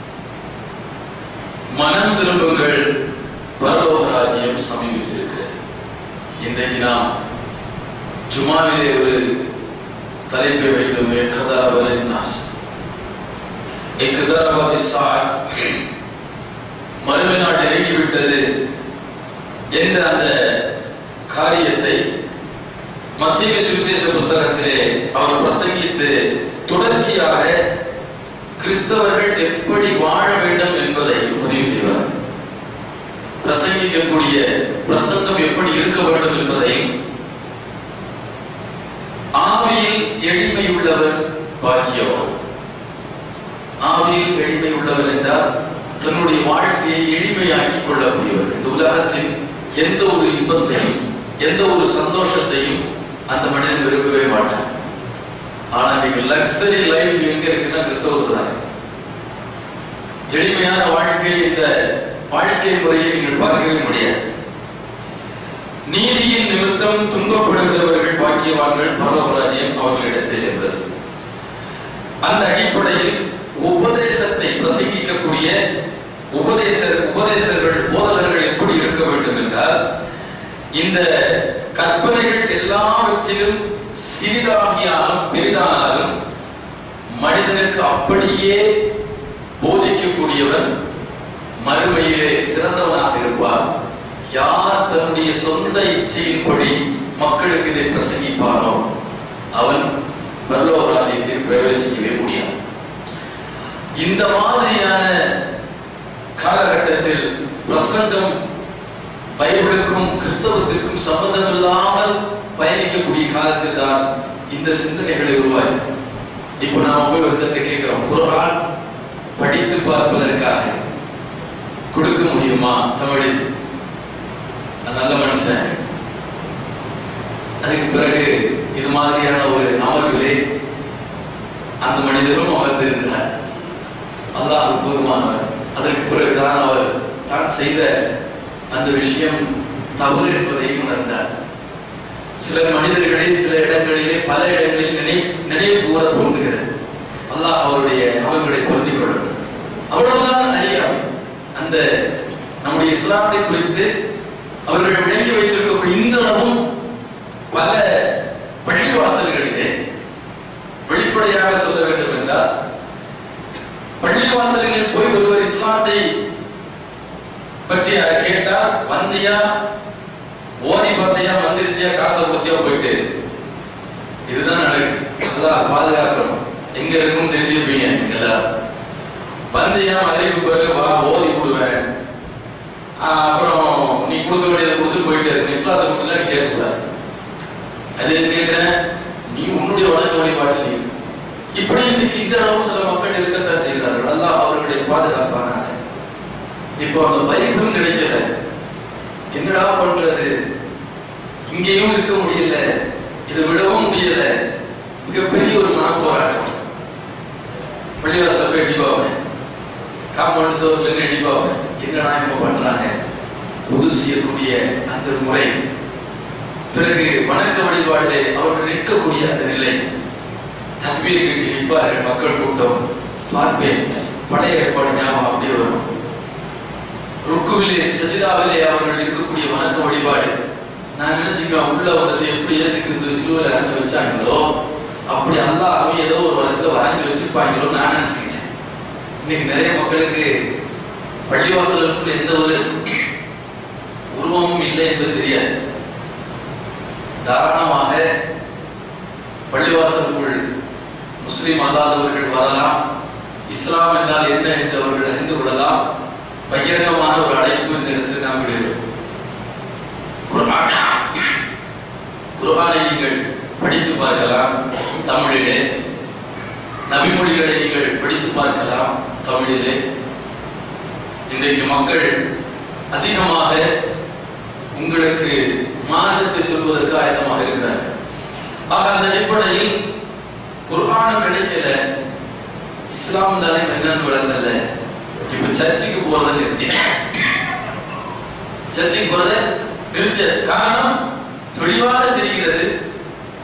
மனம் திரும்புங்கள் பரலோக ராஜ்யம் சமீபித்திருக்கிறது இன்றைக்கு நாம் ஜுமாவிலே ஒரு தலைப்பை வைத்தோமே கதாபலின் நாஸ் இக்கதாபதி சாத் மறுமை நாள் நெருங்கிவிட்டது என்ற அந்த காரியத்தை மத்திய சுவிசேஷ புஸ்தகத்திலே அவர் பிரசங்கித்து தொடர்ச்சியாக கிறிஸ்தவர்கள் எப்படி வாழ வேண்டும் என்பதை பதிவு செய்வார் பிரசங்கிக்கக்கூடிய பிரசங்கம் எப்படி இருக்க வேண்டும் என்பதையும் ஆவியில் எளிமை உள்ளவர் பாக்கியவான் ஆவியில் எளிமை உள்ளவர் என்றால் தன்னுடைய வாழ்க்கையை எளிமையாக்கிக் கொள்ளக்கூடியவர் இந்த உலகத்தின் எந்த ஒரு இன்பத்தையும் எந்த ஒரு சந்தோஷத்தையும் அந்த மனிதன் விரும்பவே மாட்டான் ஆனா இன்னைக்கு லக்ஸரி லைஃப் எங்க இருக்குன்னா கிறிஸ்தவத்தில் தான் எளிமையான வாழ்க்கை என்ற வாழ்க்கை முறையை நீங்கள் பார்க்கவே முடியாது நீதியின் நிமித்தம் துன்பப்படுகிறவர்கள் பாக்கியவான்கள் பரலோகராஜ்யம் அவர்களிடத்தில் என்பது அந்த அடிப்படையில் உபதேசத்தை பிரசங்கிக்கக்கூடிய உபதேசர் உபதேசர்கள் போதகர்கள் எப்படி இருக்க வேண்டும் என்றால் இந்த கற்பனைகள் எல்லாவற்றிலும் சிறிதாகியாலும் பெரிதானாலும் மனிதனுக்கு அப்படியே போதிக்கக்கூடியவன் மறுமையிலே சிறந்தவனாக இருப்பார் யார் தன்னுடைய சொந்த இச்சையின்படி மக்களுக்கு இதை பிரசங்கிப்பானோ அவன் பரலோக ராஜ்யத்தில் பிரவேசிக்கவே முடியாது இந்த மாதிரியான காலகட்டத்தில் பிரசங்கம் பைபிளுக்கும் கிறிஸ்தவத்திற்கும் சம்பந்தம் இல்லாமல் பயணிக்கக்கூடிய காலத்தில் தான் இந்த சிந்தனைகளை உருவாச்சு இப்போ நாம போய் ஒருத்தர்கிட்ட கேட்கிறோம் குரான் படித்து பார்ப்பதற்காக கொடுக்க முடியுமா தமிழில் நல்ல மனுஷன் அதுக்கு பிறகு இது மாதிரியான ஒரு அமர்விலே அந்த மனிதரும் அமர்ந்திருந்தார் அல்லாஹ் போதுமானவர் அதற்கு பிறகுதான் அவர் தான் செய்த அந்த விஷயம் தவறு என்பதையும் உணர்ந்தார் சில மனிதர்களை சில இடங்களிலே பல இடங்களில் நினை நினைவு கூற தோன்றுகிறது அல்லாஹ் அவருடைய அவர்களை பொருந்திக் கொள்ளும் அவ்வளவுதான் அறியாமை அந்த நம்முடைய இஸ்லாத்தை குறித்து அவர்கள் விளங்கி வைத்திருக்கக்கூடிய இன்றளவும் பல பள்ளிவாசல்களிலே வெளிப்படையாக சொல்ல வேண்டும் என்றால் பள்ளிவாசல்களில் போய் ஒருவர் இஸ்லாத்தை பற்றி கேட்டா வந்தியா ஓதி பார்த்தியா வந்துருச்சியா காசை கொடுத்தியா போயிட்டு இதுதான் நடக்குது அதான் பாதுகாக்கணும் எங்க இருக்கும் தெரிஞ்சிருப்பீங்க நீங்க எல்லாரும் வந்தியா அறிவு பிறகு வா ஓதி விடுவேன் ஆஹ் அப்புறம் நீ கொடுக்க வேண்டியதை கொடுத்து போயிட்டே இருக்கு இஸ்லாத்தை கொடுத்தா நீ கேட்கக்கூடாது அது கேட்கிறேன் நீ உன்னுடைய வழக்க வழிபாட்டில் நீ இரு. இப்படி இன்னைக்கு இந்த அளவு சில மக்கள் இருக்கத்தான் செய்கிறார்கள் அல்லாஹ் அவர்களை பாதுகாப்பானாக இப்போ அந்த பைபிளும் கிடைக்கல என்னடா பண்றது இங்கேயும் இருக்க முடியல இதை விடவும் முடியல மிகப்பெரிய ஒரு மனப்போராட்டம் பள்ளிவாசல போய் அடிப்பாவேன் காம்பவுண்ட் சோர்ல இருந்து அடிப்பாவேன் என்னடா இப்ப பண்றாங்க பொது செய்யக்கூடிய அந்த முறை பிறகு வணக்க வழிபாடு அவர்கள் நிற்கக்கூடிய அந்த நிலை தக்பீர் கட்டி நிற்பார்கள் மக்கள் கூட்டம் பார்ப்பேன் பழைய ஏற்பாடு ஞாபகம் அப்படியே வரும் ருக்குவிலே சஜிதாவிலே அவர்கள் இருக்கக்கூடிய வணக்க வழிபாடு நான் நினைச்சுக்க உள்ள வந்துட்டு எப்படி இயேசு கிறிஸ்து சிலுவையில் இறந்து வச்சாங்களோ அப்படி அல்லாஹ் ஏதோ ஒரு இடத்துல வரைஞ்சு வச்சிருப்பாங்களோ நான் நினைச்சுக்கிட்டேன் இன்னைக்கு நிறைய மக்களுக்கு பள்ளிவாசலுக்குள் எந்த ஒரு உருவமும் இல்லை என்பது தெரியாது தாராளமாக பள்ளிவாசலுக்குள் முஸ்லிம் அல்லாதவர்கள் வரலாம் இஸ்லாம் என்றால் என்ன என்று அவர்கள் அறிந்து கொள்ளலாம் பகிரங்கமான ஒரு அழைப்பு இந்த இடத்தில் நாம் விடுகிறோம் குர்ஆன் குர்ஆனை நீங்கள் படித்து பார்க்கலாம் தமிழிலே நபிமொழிகளை நீங்கள் படித்து பார்க்கலாம் தமிழிலே இன்றைக்கு மக்கள் அதிகமாக உங்களுக்கு மார்க்கத்தை சொல்வதற்கு ஆயத்தமாக இருக்கிறார் ஆக அந்த அடிப்படையில் குர்ஆனும் கிடைக்கல இஸ்லாம் தானே என்னன்னு விளங்கல இப்ப சர்ச்சுக்கு போறதை நிறுத்தி சர்ச்சுக்கு போறதை நிறுத்தியாச்சு காரணம் தெளிவாக தெரிகிறது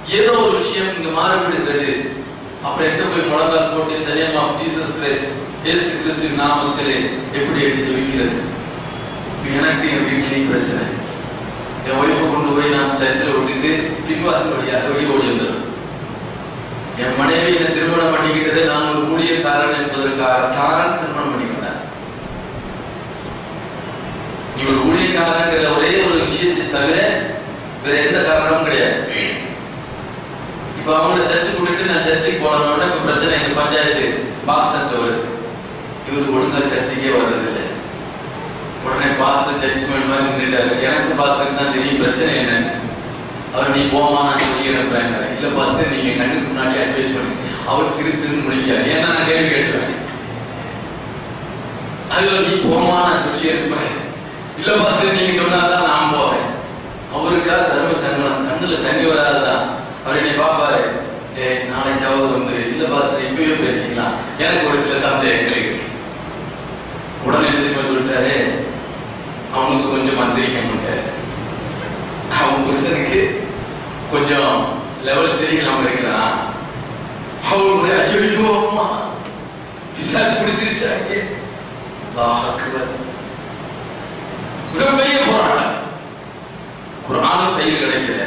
ஏதோ ஒரு விஷயம் இங்க மாறுபடுகிறது அப்புறம் எங்க போய் முழங்கால் போட்டு இந்த நேம் ஆஃப் ஜீசஸ் கிரைஸ்ட் இயேசு கிறிஸ்து நாமத்திலே எப்படி எடுத்து ஜெபிக்கிறது இப்ப எனக்கு என் வீட்லயும் பிரச்சனை என் ஒய்ஃபை கொண்டு போய் நான் சர்ச்சில் விட்டுட்டு பின்வாசல் வழியாக வெளியே ஓடி வந்துடும் என் மனைவி என்னை திருமணம் பண்ணிக்கிட்டது நான் ஒரு ஊழியக்காரன் என்பதற்காக தான் திருமணம் பண்ணிக்கிட்டேன் நீ ஒரு ஊழியக்காரங்கிற ஒரே ஒரு விஷயத்தை தவிர வேற எந்த காரணமும் கிடையாது இப்ப அவங்கள சர்ச்சு கூட்டிட்டு நான் சர்ச்சுக்கு போனோம்னா இப்ப பிரச்சனை எங்க பஞ்சாயத்து பாஸ்டர் வருது இவரு ஒழுங்கா சர்ச்சுக்கே வர்றது இல்லை உடனே பாஸ்டர் ஜட்ஜ்மெண்ட் மாதிரி நின்றுட்டாரு எனக்கு பாஸ்டருக்கு தான் தெரியும் பிரச்சனை என்னன்னு அவர் நீ போமா நான் சொல்லி அனுப்புறேன் இல்ல பாஸ்டர் நீங்க கண்ணுக்கு முன்னாடி அட்வைஸ் பண்ணி அவர் திரு திருன்னு முடிக்காரு ஏன்னா நான் கேள்வி கேட்டுருவேன் அதுல நீ போமா நான் சொல்லி அனுப்புறேன் இல்ல பாஸ்டர் நீங்க சொன்னாதான் நான் போவேன் அவருக்கா தர்ம சங்கடம் கண்ணுல தண்ணி வராதுதான் அவர் என்னை பாப்பாரு டேய் நாளைக்காவது வந்து இல்ல பாஸ்டர் இப்பவே பேசிக்கலாம் எனக்கு ஒரு சில சந்தேகங்கள் இருக்கு உடனே என்ன தெரியுமா சொல்லிட்டாரு அவனுக்கு கொஞ்சம் மந்திரிக்க மாட்டாரு அவன் புருஷனுக்கு கொஞ்சம் லெவல் சரியில்லாம இருக்கிறான் அவனுடைய அச்சடிக்கோ அம்மா பிசாசு பிடிச்சிருச்சாங்க அல்லாஹ் அக்பர் மிகப்பெரிய போராட்டம் குரானும் கையில் கிடைக்கல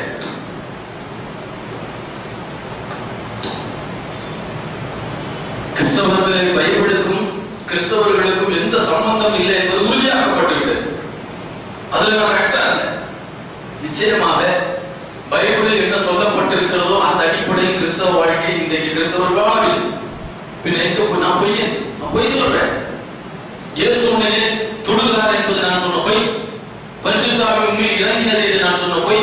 கிறிஸ்தவர்களே பைபிளுக்கும் கிறிஸ்தவர்களுக்கும் எந்த சம்பந்தம் இல்லை என்பது உறுதியாக்கப்பட்டுவிட்டது அதுல நான் கரெக்டா இருந்தேன் நிச்சயமாக பைபிளில் என்ன சொல்லப்பட்டிருக்கிறதோ அந்த அடிப்படையில் கிறிஸ்தவ வாழ்க்கை இன்றைக்கு கிறிஸ்தவர் வாழவில்லை பின்ன எங்க போய் நான் பொய் நான் பொய் சொல்றேன் இயேசு உன்னை தொடுகிறார் என்பது நான் சொன்ன பொய் பரிசுத்தாவி உண்மையில் இறங்கினது என்று நான் சொன்ன பொய்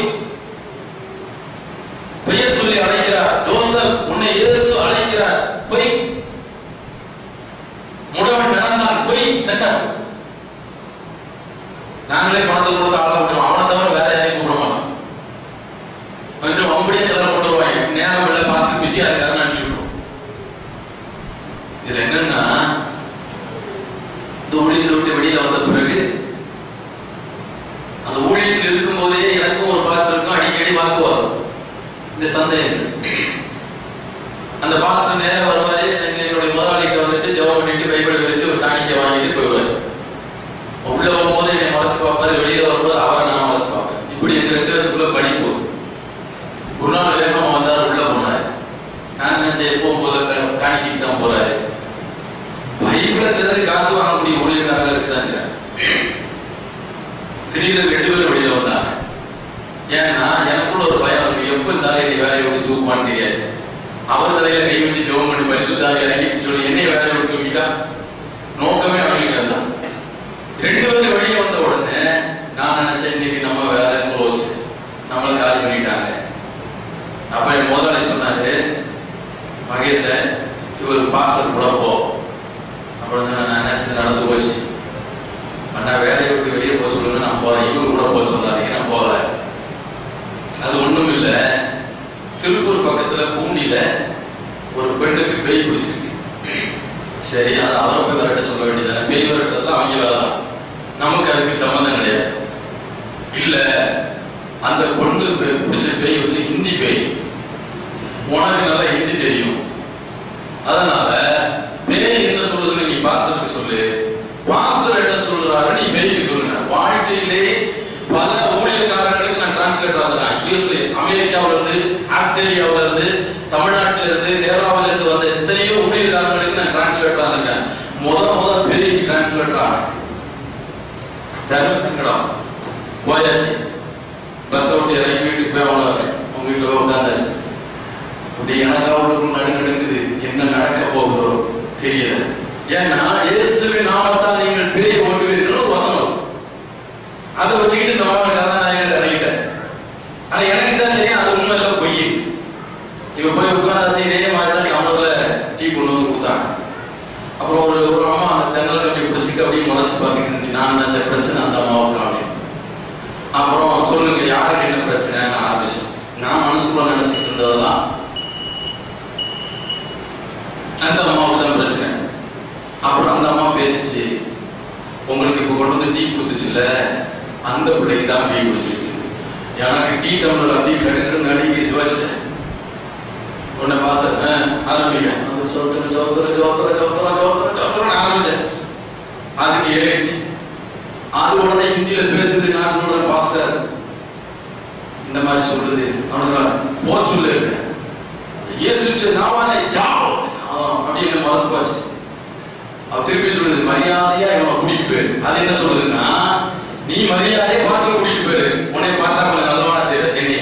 பெயர் சொல்லி அழைக்கிறார் ஜோசப் உன்னை இயேசு அழைக்கிறார் பொய் முடவன் நடந்தான் பொய் சட்டம் நாங்களே பணத்தை கொடுத்து ஆள விட்டுருவோம் அவனை தவிர வேற யாரையும் கூப்பிட மாட்டோம் கொஞ்சம் அப்படியே தலை போட்டுருவாங்க நேரம் இல்லை பாசல் பிஸியா இருக்காருன்னு அனுப்பிச்சு விட்டுருவோம் இதுல என்னன்னா இந்த ஊழியத்தை விட்டு வெளியில வந்த பிறகு அந்த ஊழியத்தில் இருக்கும் போதே எனக்கும் ஒரு பாஸ்டருக்கும் அடிக்கடி வாக்குவாதம் இந்த சந்தேகம் அந்த பாஸ்டர் நேரம் வருவாரு எனக்கு என்னுடைய முதலாளிகிட்ட வந்துட்டு ஜெபம் பண்ணிட்டு பைபிளை விரிச்சு ஒரு காணிக்கை வாங்கிட்டு போயிடுவாரு உள்ள வரும்போது என்னை மறைச்சு பார்ப்பாரு வெளியில வரும்போது அவரை நான் மறைச்சு பார்ப்பேன் இப்படி எங்க ரெண்டு பேருக்குள்ள படிப்பு ஒரு நாள் வேகமா வந்தார் உள்ள போனாரு நான் என்ன செய்ய போகும்போது கா- காணிக்கைக்கு தான் போறாரு பைபிளை திறந்து காசு வாங்கக்கூடிய ஊழியக்காரர்களுக்கு தான் செய்றாங்க. திடீர்னு ரெண்டு பேரும் வெளியில வந்தாங்க ஏன்னா எனக்குள்ள ஒரு பயம் இருக்கு எப்ப இந்த ஆளை என்னை வேலையை விட்டு தூக்குவான்னு தெரியாது அவர் தலையில கை வச்சு ஜெபம் பண்ணி பரிசுத்தாவி இறங்கி சொல்லி என்னை வேலையை விட்டு தூக்கிட்டா நோக்கமே அவங்களுக்கு அதுதான் ரெண்டு பேரும் வெளியே வந்த உடனே நான் நினைச்சேன் இன்னைக்கு நம்ம வேலை க்ளோஸ் நம்மளை காலி பண்ணிட்டாங்க அப்ப என் முதலாளி சொன்னாரு மகேசன் இவர் பாஸ்டர் கூட போ அப்புறம் நான் நினைச்சது நடந்து போச்சு அண்ணா வேலையை விட்டு வெளியே போக சொல்லுங்க நான் போறேன் இவரு கூட போக சொல்லாதீங்க நான் போகல அது ஒண்ணும் இல்ல திருப்பூர் பக்கத்துல பூண்டியில ஒரு பெண்ணுக்கு பேய் பிடிச்சிருக்கு சரி அது அவரை போய் விரட்ட சொல்ல வேண்டியது பேய் விரட்டுறதுலாம் அவங்க வேலை தான் நமக்கு அதுக்கு சம்மந்தம் கிடையாது இல்ல அந்த பொண்ணு பே- பிடிச்ச பேய் வந்து ஹிந்தி பேய் உனக்கு நல்லா ஹிந்தி தெரியும் அதனால பேய் என்ன சொல்லுதுன்னு நீ பாஸ்டருக்கு சொல்லு பாஸ்டர் என்ன சொல்றாரு நீ பேய்க்கு சொல்லுங்க வாழ்க்கையிலே பல ஊழியக்காரர்களுக்கு நான் டிரான்ஸ்லேட்டர் வந்தேன் யூஎஸ்ஏ அமெரிக்காவுல இருந்து ஆஸ்திரேலியாவுல இருந்து தமிழ்நாட்டில இருந்து கேரளாவுல இருந்து வந்த எத்தனையோ ஊழியக்காரர்களுக்கு நான் டிரான்ஸ்லேட்டர் வந்திருக்கேன் முத முத பேய்க்கு டிரான்ஸ்லேட்டர் ஆனேன் தர்மசங்கடம் போயாச்சு பஸ் விட்டு இறங்கி வீட்டுக்கு போய் அவங்க அவங்க வீட்டுல போய் உட்காந்தாச்சு அப்படி எனக்கு அவளுக்கு நடுநடுங்குது என்ன நடக்க போகுதோ தெரியல ஏன்னா இயேசுவின் நாமத்தால் நீங்கள் பேயை ஓட்டுவீர்கள் ஒரு வசனம் இருக்கு. அதை வச்சுக்கிட்டு நம்ம கதாநாயகர் இறங்கிட்டார் ஆனா எனக்கு தான் தெரியும் அது உண்மை இல்லை பொய் இப்ப போய் உட்கார்ந்தாச்சு இதே மாதிரி தான் டவுன்ல டீ கொண்டு வந்து கொடுத்தாங்க அப்புறம் ஒரு ஒரு அம்மா அந்த தென்னல் கம்பி பிடிச்சிட்டு அப்படியே முளைச்சு பார்த்துட்டு இருந்துச்சு நான் நினைச்ச பிரச்சனை அந்த அம்மாவுக்கு அப்படின்னு அப்புறம் சொல்லுங்க யாருக்கு என்ன பிரச்சனை நான் ஆரம்பிச்சேன் நான் மனசுக்குள்ள நினைச்சிட்டு இருந்ததெல்லாம் அந்த அம்மாவுக்கு தான் பிரச்சனை அப்புறம் அந்த அம்மா பேசிச்சு உங்களுக்கு இப்போ கொண்டு வந்து டீ கொடுத்துச்சுல அந்த பிள்ளைக்கு தான் டீ குடிச்சிருக்கு எனக்கு டீ டம்ளர் அப்படியே கடுகு நடுங்கி சிவச்சிட்டேன் உடனே பாஸ்டர் ஆ, ஆரம்பிங்க அவர் சோத்திரம் சோத்திரம் சோத்திரம் சோத்திரம் சோத்திரம் சோத்திரம் ஆரம்பிச்சேன் அதுக்கு ஏறிடுச்சு அது உடனே ஹிந்தியில பேசுது நான் சொல்றேன் பாஸ்டர் இந்த மாதிரி சொல்லுது அவனுக்கு போ சொல்லு இயேசு நாவானே ஜாவ் அப்படின்னு மறந்து போச்சு அவ திருப்பி சொல்லுது மரியாதையா இவனை கூட்டிட்டு போயிரு அது என்ன சொல்லுதுன்னா நீ மரியாதையா பாஸ்டர் கூட்டிட்டு போயிரு உன்னை பார்த்தா கொஞ்சம் நல்லவனா தெரியும் என்னைய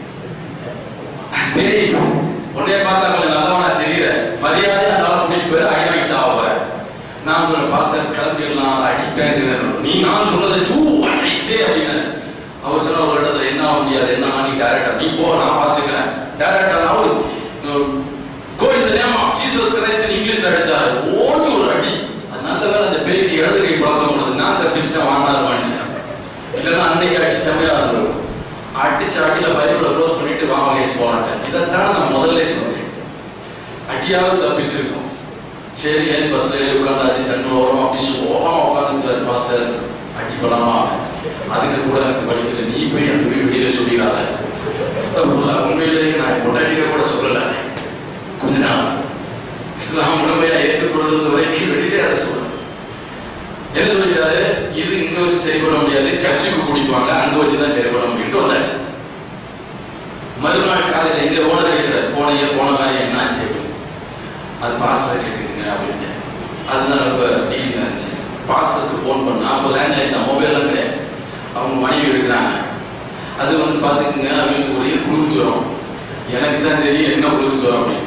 டேய், உன்னைய பார்த்தா கொஞ்சம் நல்லவனா தெரியல மரியாதையா அந்த ஆளை கூட்டிட்டு போயிரு ஐநா சாவ போற நான் சொல்ல பாஸ்டர் கிளம்பிடலாம் அடிப்பேன் நீ நான் சொன்னதை டூ ஐசே அப்படின்னு அவர் சொன்ன ஒரு இடத்துல என்ன ஆக முடியாது என்ன நீ டைரக்டா நீ போ நான் பாத்துக்கிறேன் டைரக்டா அவர் கோயில் நேம் ஆஃப் ஜீசஸ் கிரைஸ்ட் இங்கிலீஷ்ல அடிச்சாரு ஓடி ஒரு அடி அது நல்ல வேளை அந்த பேருக்கு இடது கை பழக்கம் உள்ளது நான் அந்த பிஸ்ன வாங்கினார் மனுஷன் இல்லைன்னா அன்னைக்கு அடி செமையா இருந்தது அடிச்ச அடியில பைபிளை க்ளோஸ் பண்ணிட்டு வாங்க கேஸ் போனேன் இதைத்தானே நான் முதல்ல சொன்னேன் அடியாவது தப்பிச்சிருக்கோம் சரி ஏன் பஸ்ல ஏறி உட்காந்தாச்சு ஜன்னல் ஓரம் அப்படி சோகமா உட்காந்துருக்காரு பாஸ்டர் அடி படமா அதுக்கு கூட எனக்கு படிக்கல நீ போய் அந்த போய் வெளியில சொல்லிடாத அஸ்தகுல்லா, உண்மையிலேயே நான் உடனடியாக கூட சொல்லல கொஞ்ச நாள் இஸ்லாம் முழுமையா ஏற்றுக்கொள்வது வரைக்கும் வெளியிலே அதை சொல்றேன் என்ன சொல்லிட்டாரு இது இங்க வச்சு சரி பண்ண முடியாது சர்ச்சுக்கு குடிப்பாங்க அங்க வச்சு தான் சரி பண்ண முடியும்னு வந்தாச்சு மறுநாள் காலையில எங்க ஓனர் கேட்கிற போனீங்க போன மாதிரி என்ன செய்யும் அது பாஸ்டர் கேட்டுருங்க அப்படின்னு அதுதான் ரொம்ப டீலிங்காக இருந்துச்சு பாஸ்டருக்கு ஃபோன் பண்ணா அப்போ லேண்ட்லைன் தான் மொபைல்லாம் கிடையாது அவங்க மனைவி எடுக்கிறாங்க அது வந்து பார்த்துக்குங்க அவங்களுக்கு ஒரே குளிர் ஜுரம் எனக்கு தான் தெரியும் என்ன குளிர் ஜுரம் அப்படின்னு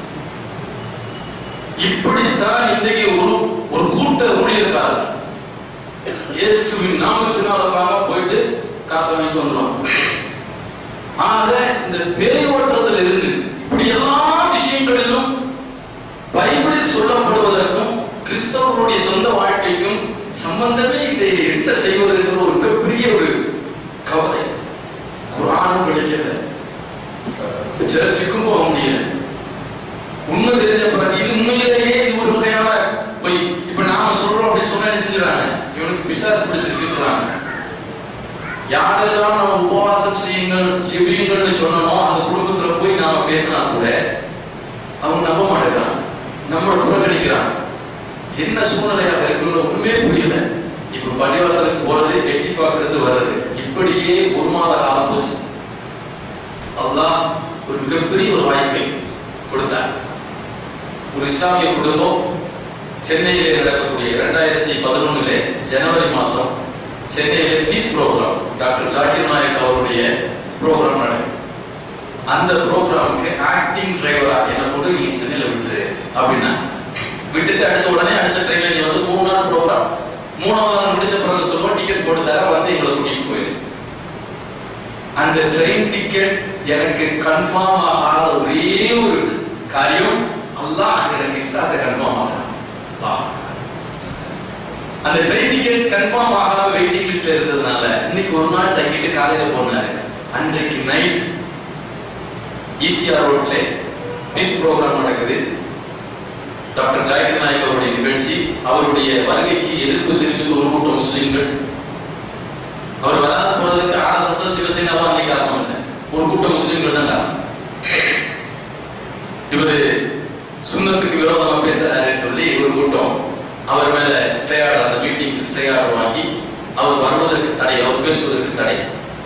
இப்படித்தான் இன்றைக்கு ஒரு ஒரு கூட்ட ஊழியக்காரர் இயேசுவின் நாமத்தினால போயிட்டு காசை வாங்கிட்டு வந்துடும் ஆக இந்த பேய் ஓட்டுறதுல இருந்து இப்படி எல்லா விஷயங்களிலும் பைபிளில் சொல்லப்படுவதற்கும் கிறிஸ்தவர்களுடைய சொந்த வாழ்க்கைக்கும் சம்பந்தமே இல்லை என்ன செய்வதற்கு ஒரு மிகப்பெரிய ஒரு கவலை குரானும் கிடைக்கல சர்ச்சுக்கும் போக முடியல உண்மை தெரிஞ்ச பிறகு இது உண்மையிலேயே இது ஒரு வகையான பொய் இப்ப நாம சொல்றோம் அப்படின்னு சொன்னா என்ன செஞ்சுறாங்க இவனுக்கு பிசாசு பிடிச்சிருக்குறாங்க யாரெல்லாம் நம்ம உபவாசம் செய்யுங்கள் செவியுங்கள்னு சொன்னோமோ அந்த குடும்பத்துல போய் நாம பேசினா கூட அவங்க நம்ப மாட்டேங்கிறாங்க நம்மளை புறக்கணிக்கிறாங்க என்ன சூழ்நிலையாக இருக்குன்னு ஒண்ணுமே புரியல இப்ப பள்ளிவாசலுக்கு போறது எட்டி பார்க்கறது வர்றது இப்படியே ஒரு மாத காலம் போச்சு அல்லாஹ் ஒரு மிகப்பெரிய ஒரு வாய்ப்பை கொடுத்தார் ஒரு இஸ்லாமிய குடும்பம் சென்னையிலே நடக்கக்கூடிய இரண்டாயிரத்தி பதினொன்னுல ஜனவரி மாசம் சென்னையில peace programme doctor Zakir Naik அவருடைய ப்ரோக்ராம் நடக்குது அந்த ப்ரோக்ராமுக்கு ஆக்டிங் டிரைவரா என்ன கொண்டு நீ சென்னையில விட்டுரு அப்படின்னா விட்டுட்டு அடுத்த உடனே அடுத்த ட்ரெயின்ல நீ வந்து மூணு நாள் ப்ரோக்ராம் மூணாவது நாள் முடிச்ச பிறகு சொல்லுவோம் டிக்கெட் போட்டு தர வந்து எங்களை கூட்டிட்டு போயிரு அந்த ட்ரெயின் டிக்கெட் எனக்கு கன்ஃபார்ம் ஆகாத ஒரே ஒரு காரியம் அல்லாஹ் எனக்கு இஸ்லாத்தை கன்ஃபார்ம் ஆகலாம் அந்த ட்ரெயின் டிக்கெட் கன்ஃபார்ம் ஆகாம வெயிட்டிங் லிஸ்ட்ல இருந்ததுனால இன்னைக்கு ஒரு நாள் தங்கிட்டு காலையில போனாரு அன்றைக்கு நைட் ஈசிஆர் ரோட்ல பீஸ் ப்ரோக்ராம் நடக்குது டாக்டர் ஜாகிர் நாயக் அவருடைய நிகழ்ச்சி அவருடைய வருகைக்கு எதிர்ப்பு தெரிவித்து ஒரு கூட்டம் முஸ்லிம்கள் அவர் வராது போனதுக்கு ஆர்எஸ்எஸ் சிவசேனாவா அன்னைக்கு காரணம் இல்லை ஒரு கூட்டம் முஸ்லிம்கள் தான் காரணம் இவரு சுண்ணத்துக்கு விரோதமா பேசுறாருன்னு சொல்லி ஒரு கூட்டம் அவர் மேல ஸ்டே ஆர்டர் அந்த மீட்டிங்க்கு ஸ்டே ஆர்டர் வாங்கி அவர் வருவதற்கு தடை அவர் பேசுவதற்கு தடை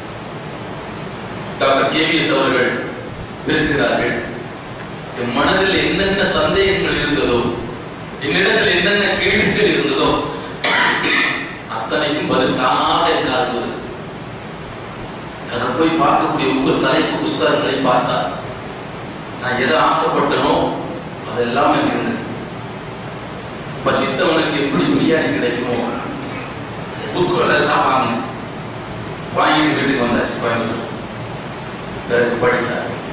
டாக்டர் கேவிஎஸ் அவர்கள் பேசுகிறார்கள் என் மனதில் என்னென்ன சந்தேகங்கள் இருந்ததோ என்னிடத்தில் என்னென்ன கேள்விகள் இருந்ததோ அத்தனைக்கும் பதில் தானாக என்னால் வருது அதை போய் பார்க்கக்கூடிய ஒவ்வொரு தலைப்பு புஸ்தகங்களை பார்த்தா நான் எதை ஆசைப்பட்டனோ அதெல்லாம் எனக்கு இருந்தது பசித்தவனுக்கு எப்படி பிரியாணி கிடைக்குமோ புக்குகள் எல்லாம் வாங்க வாங்கிட்டு வீட்டுக்கு வந்தாச்சு கோயம்புத்தூர் பிறகு படிக்க ஆரம்பித்தேன்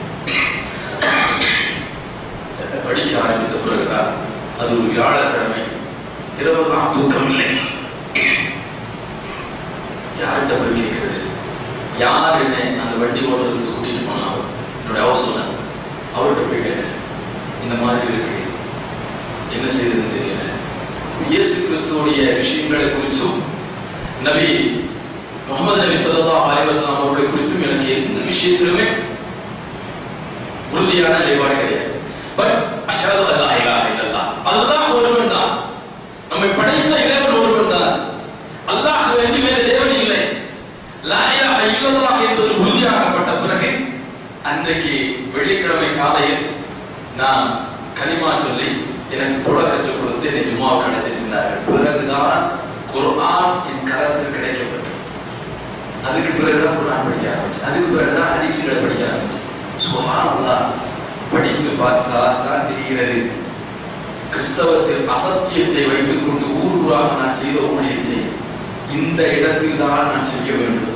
படிக்க ஆரம்பித்த பிறகுதான் அது ஒரு வியாழக்கிழமை இரவெல்லாம் தூக்கம் இல்லை யார்கிட்ட போய் கேட்கறது யார் என்ன அந்த வண்டி ஓடுறதுக்கு கூட்டிட்டு போனாலும் என்னுடைய அவசரம் அவர்கிட்ட போய் கேட்டேன் இந்த மாதிரி இருக்கு என்ன செய்யறதுன்னு தெரியல இயேசு கிறிஸ்துவோடைய விஷயங்களை குறித்தும் நபி முகமது நபி சல்லா அலைவசலாம் அவர்களை குறித்தும் எனக்கு எந்த விஷயத்திலுமே உறுதியான நிலைப்பாடு கிடையாது பட் அஷஹது அல்லா இலாஹ இல்லல்லாஹ் அல்லாஹ் ஒருவன் தான் நம்மை படைத்த இறைவன் ஒருவன் தான் அல்லாஹ் வேண்டி வேறு தேவன் இல்லை லா இலாஹ இல்லல்லாஹ் என்பது உறுதியாக்கப்பட்ட பிறகு அன்றைக்கு வெள்ளிக்கிழமை காலையில் நான் கனிமா சொல்லி எனக்கு தொட கற்றுக் கொடுத்து என்னை ஜும்மாவுக்கு நடத்தி சென்றார்கள் பிறகுதான் குர்ஆன் என் கரத்தில் கிடைக்கப்பட்டது அதுக்கு பிறகுதான் குர்ஆன் படிக்க ஆரம்பிச்சு அதுக்கு பிறகுதான் ஹதீஸ்களை படிக்க ஆரம்பிச்சு சுஹானல்லாஹ் படித்து பார்த்தால் தான் தெரிகிறது கிறிஸ்தவத்தில் அசத்தியத்தை வைத்துக் கொண்டு ஊர் ஊராக நான் செய்த ஊழியத்தை இந்த இடத்தில் தான் நான் செய்ய வேண்டும்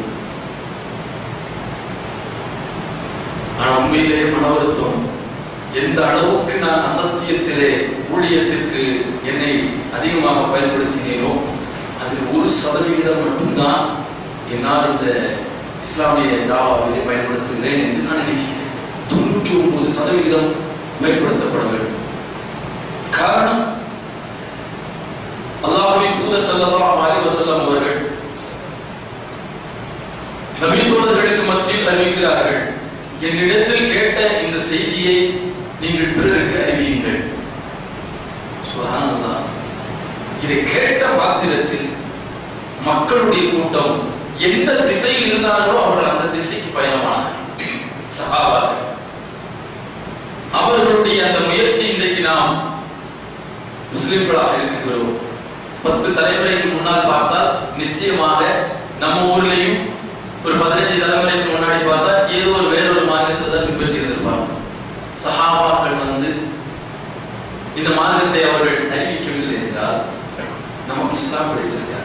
ஆனால் உண்மையிலே மனவருத்தம் எந்த அளவுக்கு நான் அசத்தியத்திலே ஊழியத்திற்கு என்னை அதிகமாக பயன்படுத்தினேனோ அதில் ஒரு சதவிகிதம் மட்டும்தான் என்னால் இந்த இஸ்லாமிய தாவாவிலே பயன்படுத்துகிறேன் என்று நான் நினைக்கிறேன் தொண்ணூற்றி ஒன்பது சதவிகிதம் பயன்படுத்தப்பட வேண்டும் காரணம் அல்லாஹ்வின் தூதர் ஸல்லல்லாஹு அலைஹி வஸல்லம் அவர்கள் நபி தோழர்களுக்கு மத்தியில் அறிவிக்கிறார்கள் என்னிடத்தில் கேட்ட இந்த செய்தியை நீங்கள் பிறருக்கு அறிவியுங்கள் சுபஹானல்லாஹ் இதை கேட்ட மாத்திரத்தில் மக்களுடைய கூட்டம் எந்த திசையில் இருந்தார்களோ அவர்கள் அந்த திசைக்கு பயணமானார்கள் சஹாபாக்கள் அவர்களுடைய அந்த முயற்சி இன்றைக்கு நாம் முஸ்லிம்களாக இருக்கிறோம் பத்து தலைமுறைக்கு முன்னால் பார்த்தால் நிச்சயமாக நம்ம ஊர்லயும் ஒரு பதினைஞ்சு தலைமுறைக்கு முன்னாடி பார்த்தா ஏதோ ஒரு வேறொரு மார்க்கத்தை தான் பின்பற்றி இருந்திருப்பாங்க சஹாபாக்கள் வந்து இந்த மார்க்கத்தை அவர்கள் அறிவிக்கவில்லை என்றால் நமக்கு இஸ்லாம் கிடைத்திருக்கார்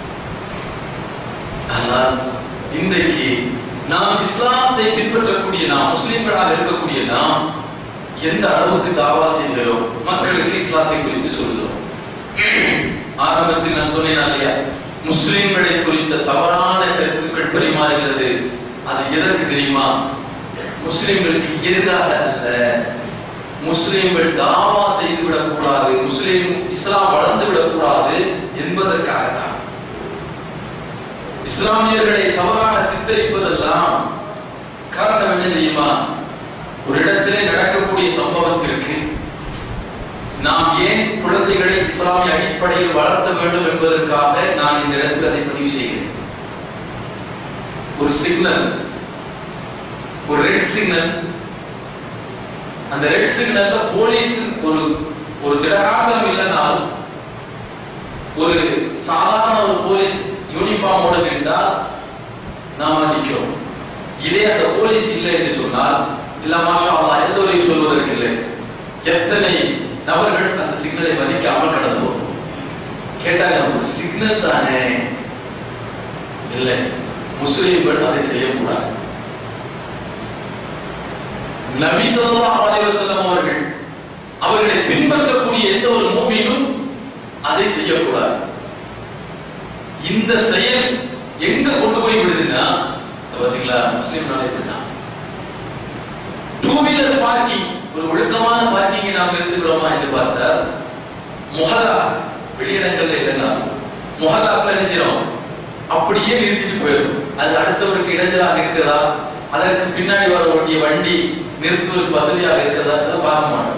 ஆனால் இன்றைக்கு நாம் இஸ்லாத்தை பின்பற்றக்கூடிய நாம் முஸ்லிம்களாக இருக்கக்கூடிய நாம் எந்த அளவுக்கு தாவா செய்கிறோம் மக்களுக்கு இஸ்லாத்தை குறித்து சொல்கிறோம் ஆரம்பத்தில் நான் சொன்னேன் இல்லையா முஸ்லிம்களை குறித்த தவறான கருத்துக்கள் பரிமாறுகிறது அது எதற்கு தெரியுமா முஸ்லிம்களுக்கு எதிராக அல்ல முஸ்லிம்கள் தாவா செய்து விடக்கூடாது முஸ்லிம் இஸ்லாம் வளர்ந்து விடக்கூடாது என்பதற்காகத்தான் இஸ்லாமியர்களை தவறாக சித்தரிப்பதெல்லாம் காரணம் என்ன தெரியுமா ஒரு இடத்திலே நடக்கக்கூடிய சம்பவத்திற்கு நாம் ஏன் குழந்தைகளை இஸ்லாமிய அடிப்படையில் வளர்த்த வேண்டும் என்பதற்காக நான் இந்த இடத்தில் அதை பதிவு செய்கிறேன் ஒரு சிக்னல் ஒரு ரெட் சிக்னல் அந்த ரெட் சிக்னல்ல போலீஸ் ஒரு ஒரு திடகாத்திரம் இல்லைனாலும் ஒரு சாதாரண ஒரு போலீஸ் யூனிஃபார்மோடு நின்றால் நாம நிற்கிறோம் இதே அந்த போலீஸ் இல்லை என்று சொன்னால் இல்ல மாஷா அல்லாஹ் எல்லோரையும் சொல்வதற்கு இல்லை எத்தனை நபர்கள் அந்த சிக்னலை மதிக்காமல் கடந்து போகும் கேட்டாங்க ஒரு சிக்னல் தானே இல்லை முஸ்லிம்கள் அதை செய்யக்கூடாது நபி ஸல்லல்லாஹு அலைஹி வஸல்லம் அவர்கள் அவர்களை பின்பற்றக்கூடிய எந்த ஒரு மூமினும் அதை செய்யக்கூடாது இந்த செயல் எங்க கொண்டு போய் விடுதுன்னா பாத்தீங்களா முஸ்லிம் நாளை இப்படிதான் டூ வீலர் பார்க்கிங் ஒரு ஒழுக்கமான பார்க்கிங்கை நாம் நிறுத்துகிறோமா என்று பார்த்தால் முஹல்லா வெளியிடங்கள்ல இல்லைன்னா முஹல்லாக்குள்ள என்ன செய்யறோம் அப்படியே நிறுத்திட்டு போயிடும் அது அடுத்தவருக்கு இடைஞ்சலாக இருக்கிறதா அதற்கு பின்னாடி வர வேண்டிய வண்டி நிறுத்துவதற்கு வசதியாக இருக்கிறதா இதெல்லாம் பார்க்க மாட்டோம்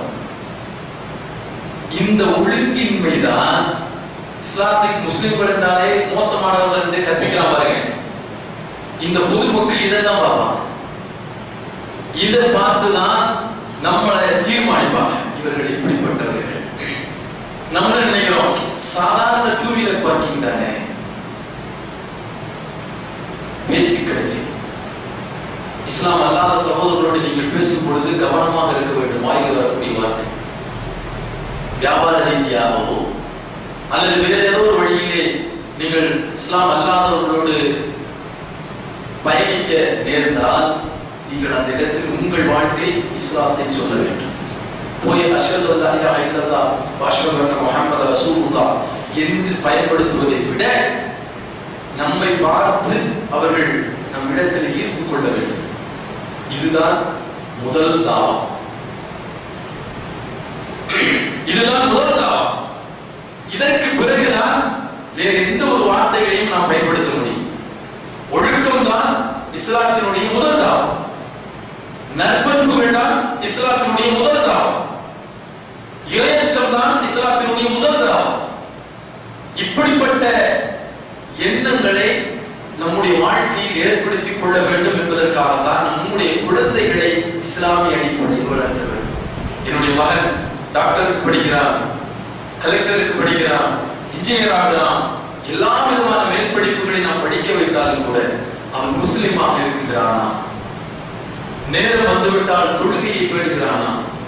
இந்த ஒழுங்கின்மைதான் இஸ்லாத்துக்கு முஸ்லிம்கள் என்றாலே மோசமானவர்கள் என்று கற்பிக்கலாம் பாருங்க இந்த பொதுமக்கள் இதை தான் பார்ப்பாங்க இதை பார்த்துதான் நம்மளை தீர்மானிப்பாங்க இவர்கள் எப்படிப்பட்டவர்கள் நம்ம நினைக்கிறோம் சாதாரண டூ வீலர் பார்க்கிங் தானே பேச்சு கிடையாது இஸ்லாம் அல்லாத சகோதரர்களோடு நீங்கள் பேசும் பொழுது கவனமாக இருக்க வேண்டும் வாயில் வரக்கூடிய வார்த்தை வியாபார ரீதியாகவோ அல்லது வேற ஏதோ ஒரு வழியிலே நீங்கள் இஸ்லாம் அல்லாதவர்களோடு பயணிக்க நேர்ந்தால் நீங்கள் அந்த இடத்தில் உங்கள் வாழ்க்கை இஸ்லாத்தை சொல்ல வேண்டும் போய் அஷ்ஹது அல்லா இலாஹ இல்லல்லாஹ் வ அஷ்ஹது அன்ன முஹம்மது ரசூலுல்லாஹ் என்று பயன்படுத்துவதை விட நம்மை பார்த்து அவர்கள் நம் இடத்தில் ஈர்ப்பு கொள்ள வேண்டும் இதுதான் முதல் தாவா இதுதான் முதல் தாவா இதற்கு பிறகுதான் வேறு எந்த ஒரு வார்த்தைகளையும் நாம் பயன்படுத்த முடியும் ஒழுக்கம் தான் இஸ்லாத்தினுடைய முதல் தாவா நற்பண்புகள் தான் இஸ்லாத்தினுடைய முதல் தாவா இரையச்சம் தான் இஸ்லாத்தினுடைய முதல் தாவா இப்படிப்பட்ட எண்ணங்களை நம்முடைய வாழ்க்கையில் ஏற்படுத்திக் கொள்ள வேண்டும் என்பதற்காக தான் நம்முடைய குழந்தைகளை இஸ்லாமிய அடிப்படையில் வளர்த்த வேண்டும் என்னுடைய மகன் டாக்டருக்கு படிக்கிறான் கலெக்டருக்கு படிக்கிறான் இன்ஜினியர் ஆகலாம் எல்லா விதமான மேற்படிப்புகளை நாம் படிக்க வைத்தாலும் கூட அவன் முஸ்லிமாக இருக்கிறானா நேரம் வந்துவிட்டால் தொழுகையை பேடுகிறானா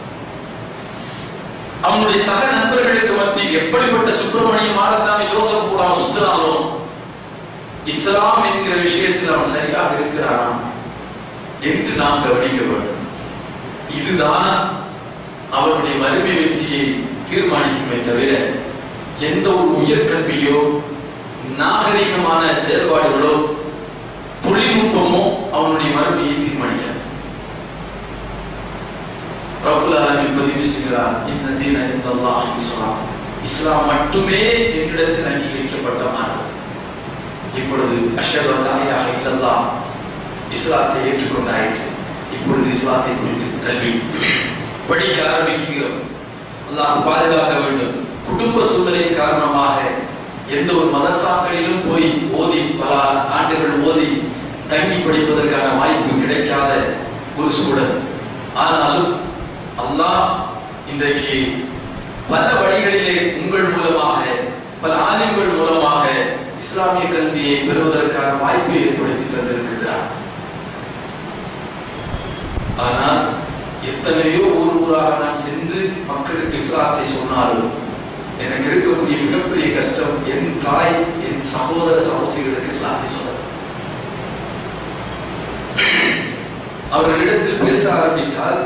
அவனுடைய சக நண்பர்களுக்கு மத்தியில் எப்படிப்பட்ட சுப்பிரமணியம் மாரசாமி ஜோசப் கூட அவன் சுத்தினாலும் இஸ்லாம் என்கிற விஷயத்தில் அவன் சரியாக இருக்கிறானா என்று நாம் கவனிக்க வேண்டும் இதுதான் அவனுடைய மறுமை வெற்றியை தீர்மானிக்குமே தவிர எந்த ஒரு உயர்கல்வியோ நாகரிகமான செயல்பாடுகளோ தொழில்நுட்பமோ அவனுடைய மறுமையை தீர்மானிக்காது ரபுல் ஆலமீன் பதிவு செய்கிறார் இன்ன தீன இந்தல்லாஹ் இஸ்லாம் இஸ்லாம் மட்டுமே என்னிடத்தில் அங்கீகரிக்கப்பட்ட மார்க்கம் இப்பொழுது அஷர் அல்லாஹ் இல்லல்லாஹ் இஸ்லாத்தை ஏற்றுக்கொண்டாயிற்று இப்பொழுது இஸ்லாத்தை குறித்து கல்வி படிக்க ஆரம்பிக்கிறோம் அல்லாஹ் பாதுகாக்க வேண்டும் குடும்ப சூழ்நிலை காரணமாக எந்த ஒரு மதசாக்களிலும் போய் ஓதி பல ஆண்டுகள் ஓதி தங்கி படிப்பதற்கான வாய்ப்பு கிடைக்காத ஒரு சூழல் ஆனாலும் அல்லாஹ் இன்றைக்கு பல வழிகளிலே உங்கள் மூலமாக பல ஆலிம்கள் மூலமாக இஸ்லாமிய கல்வியை பெறுவதற்கான வாய்ப்பை ஏற்படுத்தி தந்திருக்கிறார் ஆனால் எத்தனையோ ஊர் ஊராக நான் சென்று மக்களுக்கு இஸ்லாத்தை சொன்னாலும் எனக்கு இருக்கக்கூடிய மிகப்பெரிய கஷ்டம் என் தாய் என் சகோதர சகோதரிகளுக்கு இஸ்லாத்தை சொல்ல அவர்களிடத்தில் பேச ஆரம்பித்தால்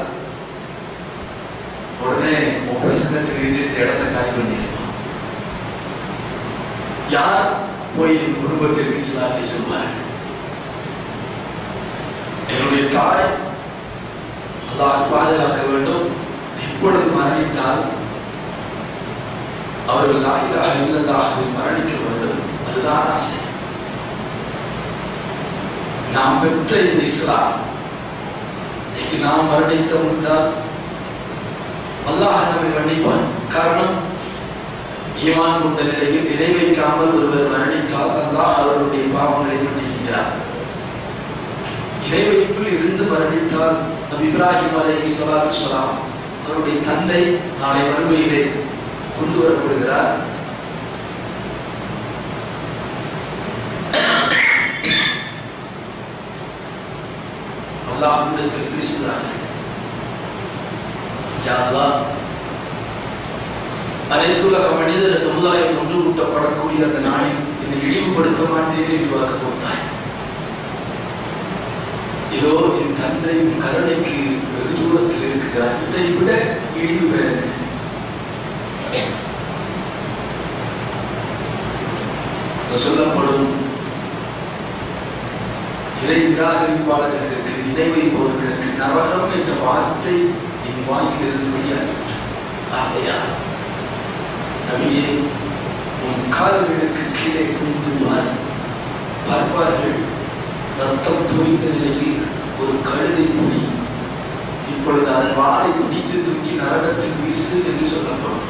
உடனே உன் பிரசங்கத்தில் எழுதி இடத்த காலி பண்ணிடுமா யார் போய் என் குடும்பத்திற்கு இஸ்லாத்தை சொல்வார் என்னுடைய தாய் அல்லாஹ் பாதுகாக்க வேண்டும் இப்பொழுது மரணித்தால் அவர்கள் லாயிலாக இல்லல்லாக மரணிக்க வேண்டும் அதுதான் ஆசை நாம் பெற்ற இந்த இஸ்லாம் இன்னைக்கு நாம் மரணித்தோம் என்றால் அல்லாஹ் நம்மை மன்னிப்பான் காரணம் ஈமான் கொண்ட நிலையில் இணை வைக்காமல் ஒருவர் மரணித்தால் அல்லாஹ் அவருடைய பாவங்களை மன்னிக்கிறார் இணை வைப்பில் இருந்து மரணித்தால் நபி இப்ராஹிம் அலைஹி ஸலாத்து ஸலாம் அவருடைய தந்தை நாளை மறுமையிலே கொண்டு வரப்படுகிறார் அல்லாஹ்விடத்தில் பேசுகிறார்கள் யா அல்லாஹ் அனைத்துலக மனிதர சமுதாயம் ஒன்று கூட்டப்படக்கூடிய அந்த நாளில் என்னை இழிவுபடுத்த மாட்டேன் என்று வாக்கு கொடுத்தாய் இதோ என் தந்தையும் கருணைக்கு வெகு தூரத்தில் இருக்கிறார் இதை விட இழிவு வேறு சொல்லப்படும் இறை நிராகரிப்பாளர்களுக்கு இணை வைப்பவர்களுக்கு நரகம் என்ற வார்த்தை என் வாயிலிருந்து வெளியாகிவிட்டது ஆகையால் நபியே உன் கால்களுக்கு கீழே குனிந்து பார் பார்ப்பார்கள் ரத்தம் தோய்ந்த நிலையில் ஒரு கழுதை புலி இப்பொழுது அதன் வாளை பிடித்து தூக்கி நரகத்தில் வீசு என்று சொல்லப்படும்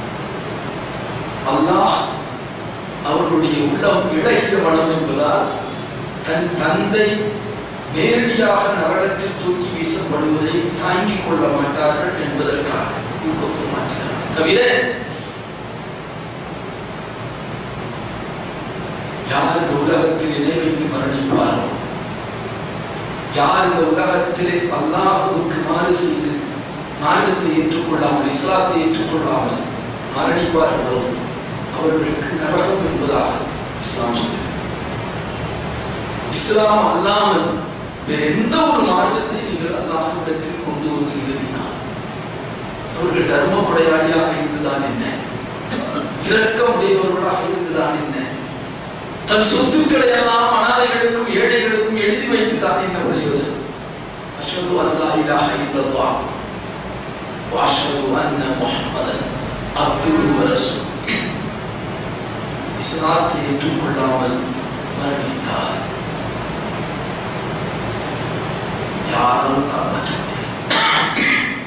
அல்லாஹ் அவர்களுடைய உள்ளம் இழகிய மனம் என்பதால் தன் தந்தை நேரடியாக நரகத்தில் தூக்கி வீசப்படுவதை தாங்கிக் கொள்ள மாட்டார்கள் என்பதற்காக கொடுக்க மாட்டார்கள் தவிர யார் இந்த உலகத்தில் இணை வைத்து மரணிப்பாரோ யார் இந்த உலகத்திலே அல்லாஹுவுக்கு மாறு செய்து நாயகத்தை ஏற்றுக்கொள்ளாமல் இஸ்லாத்தை ஏற்றுக்கொள்ளாமல் மரணிப்பார்களோ அவர்களுக்கு நரகம் என்பதாக இஸ்லாம் சொல்கிறது இஸ்லாம் அல்லாமல் வேறு எந்த ஒரு மார்க்கத்தை நீங்கள் அல்லாஹிடத்தில் கொண்டு வந்து நிறுத்தினால் அவர்கள் தர்ம கொடையாளியாக இருந்துதான் என்ன இரக்கமுடையவர்களாக இருந்துதான் என்ன தன் சொத்துக்களை எல்லாம் அனாதைகளுக்கும் ஏழைகளுக்கும் எழுதி வைத்துதான் என்ன பிரயோஜனம் அஷ்ஹது அல்லா இலாஹ இல்லல்லாஹ் வாஷது அன்ன முஹம்மதன் அப்துல் வரசூல் இஸ்லாத்தை ஏற்றுக்கொள்ளாமல் மரணித்தார் யாரும் காப்பாற்ற முடியாது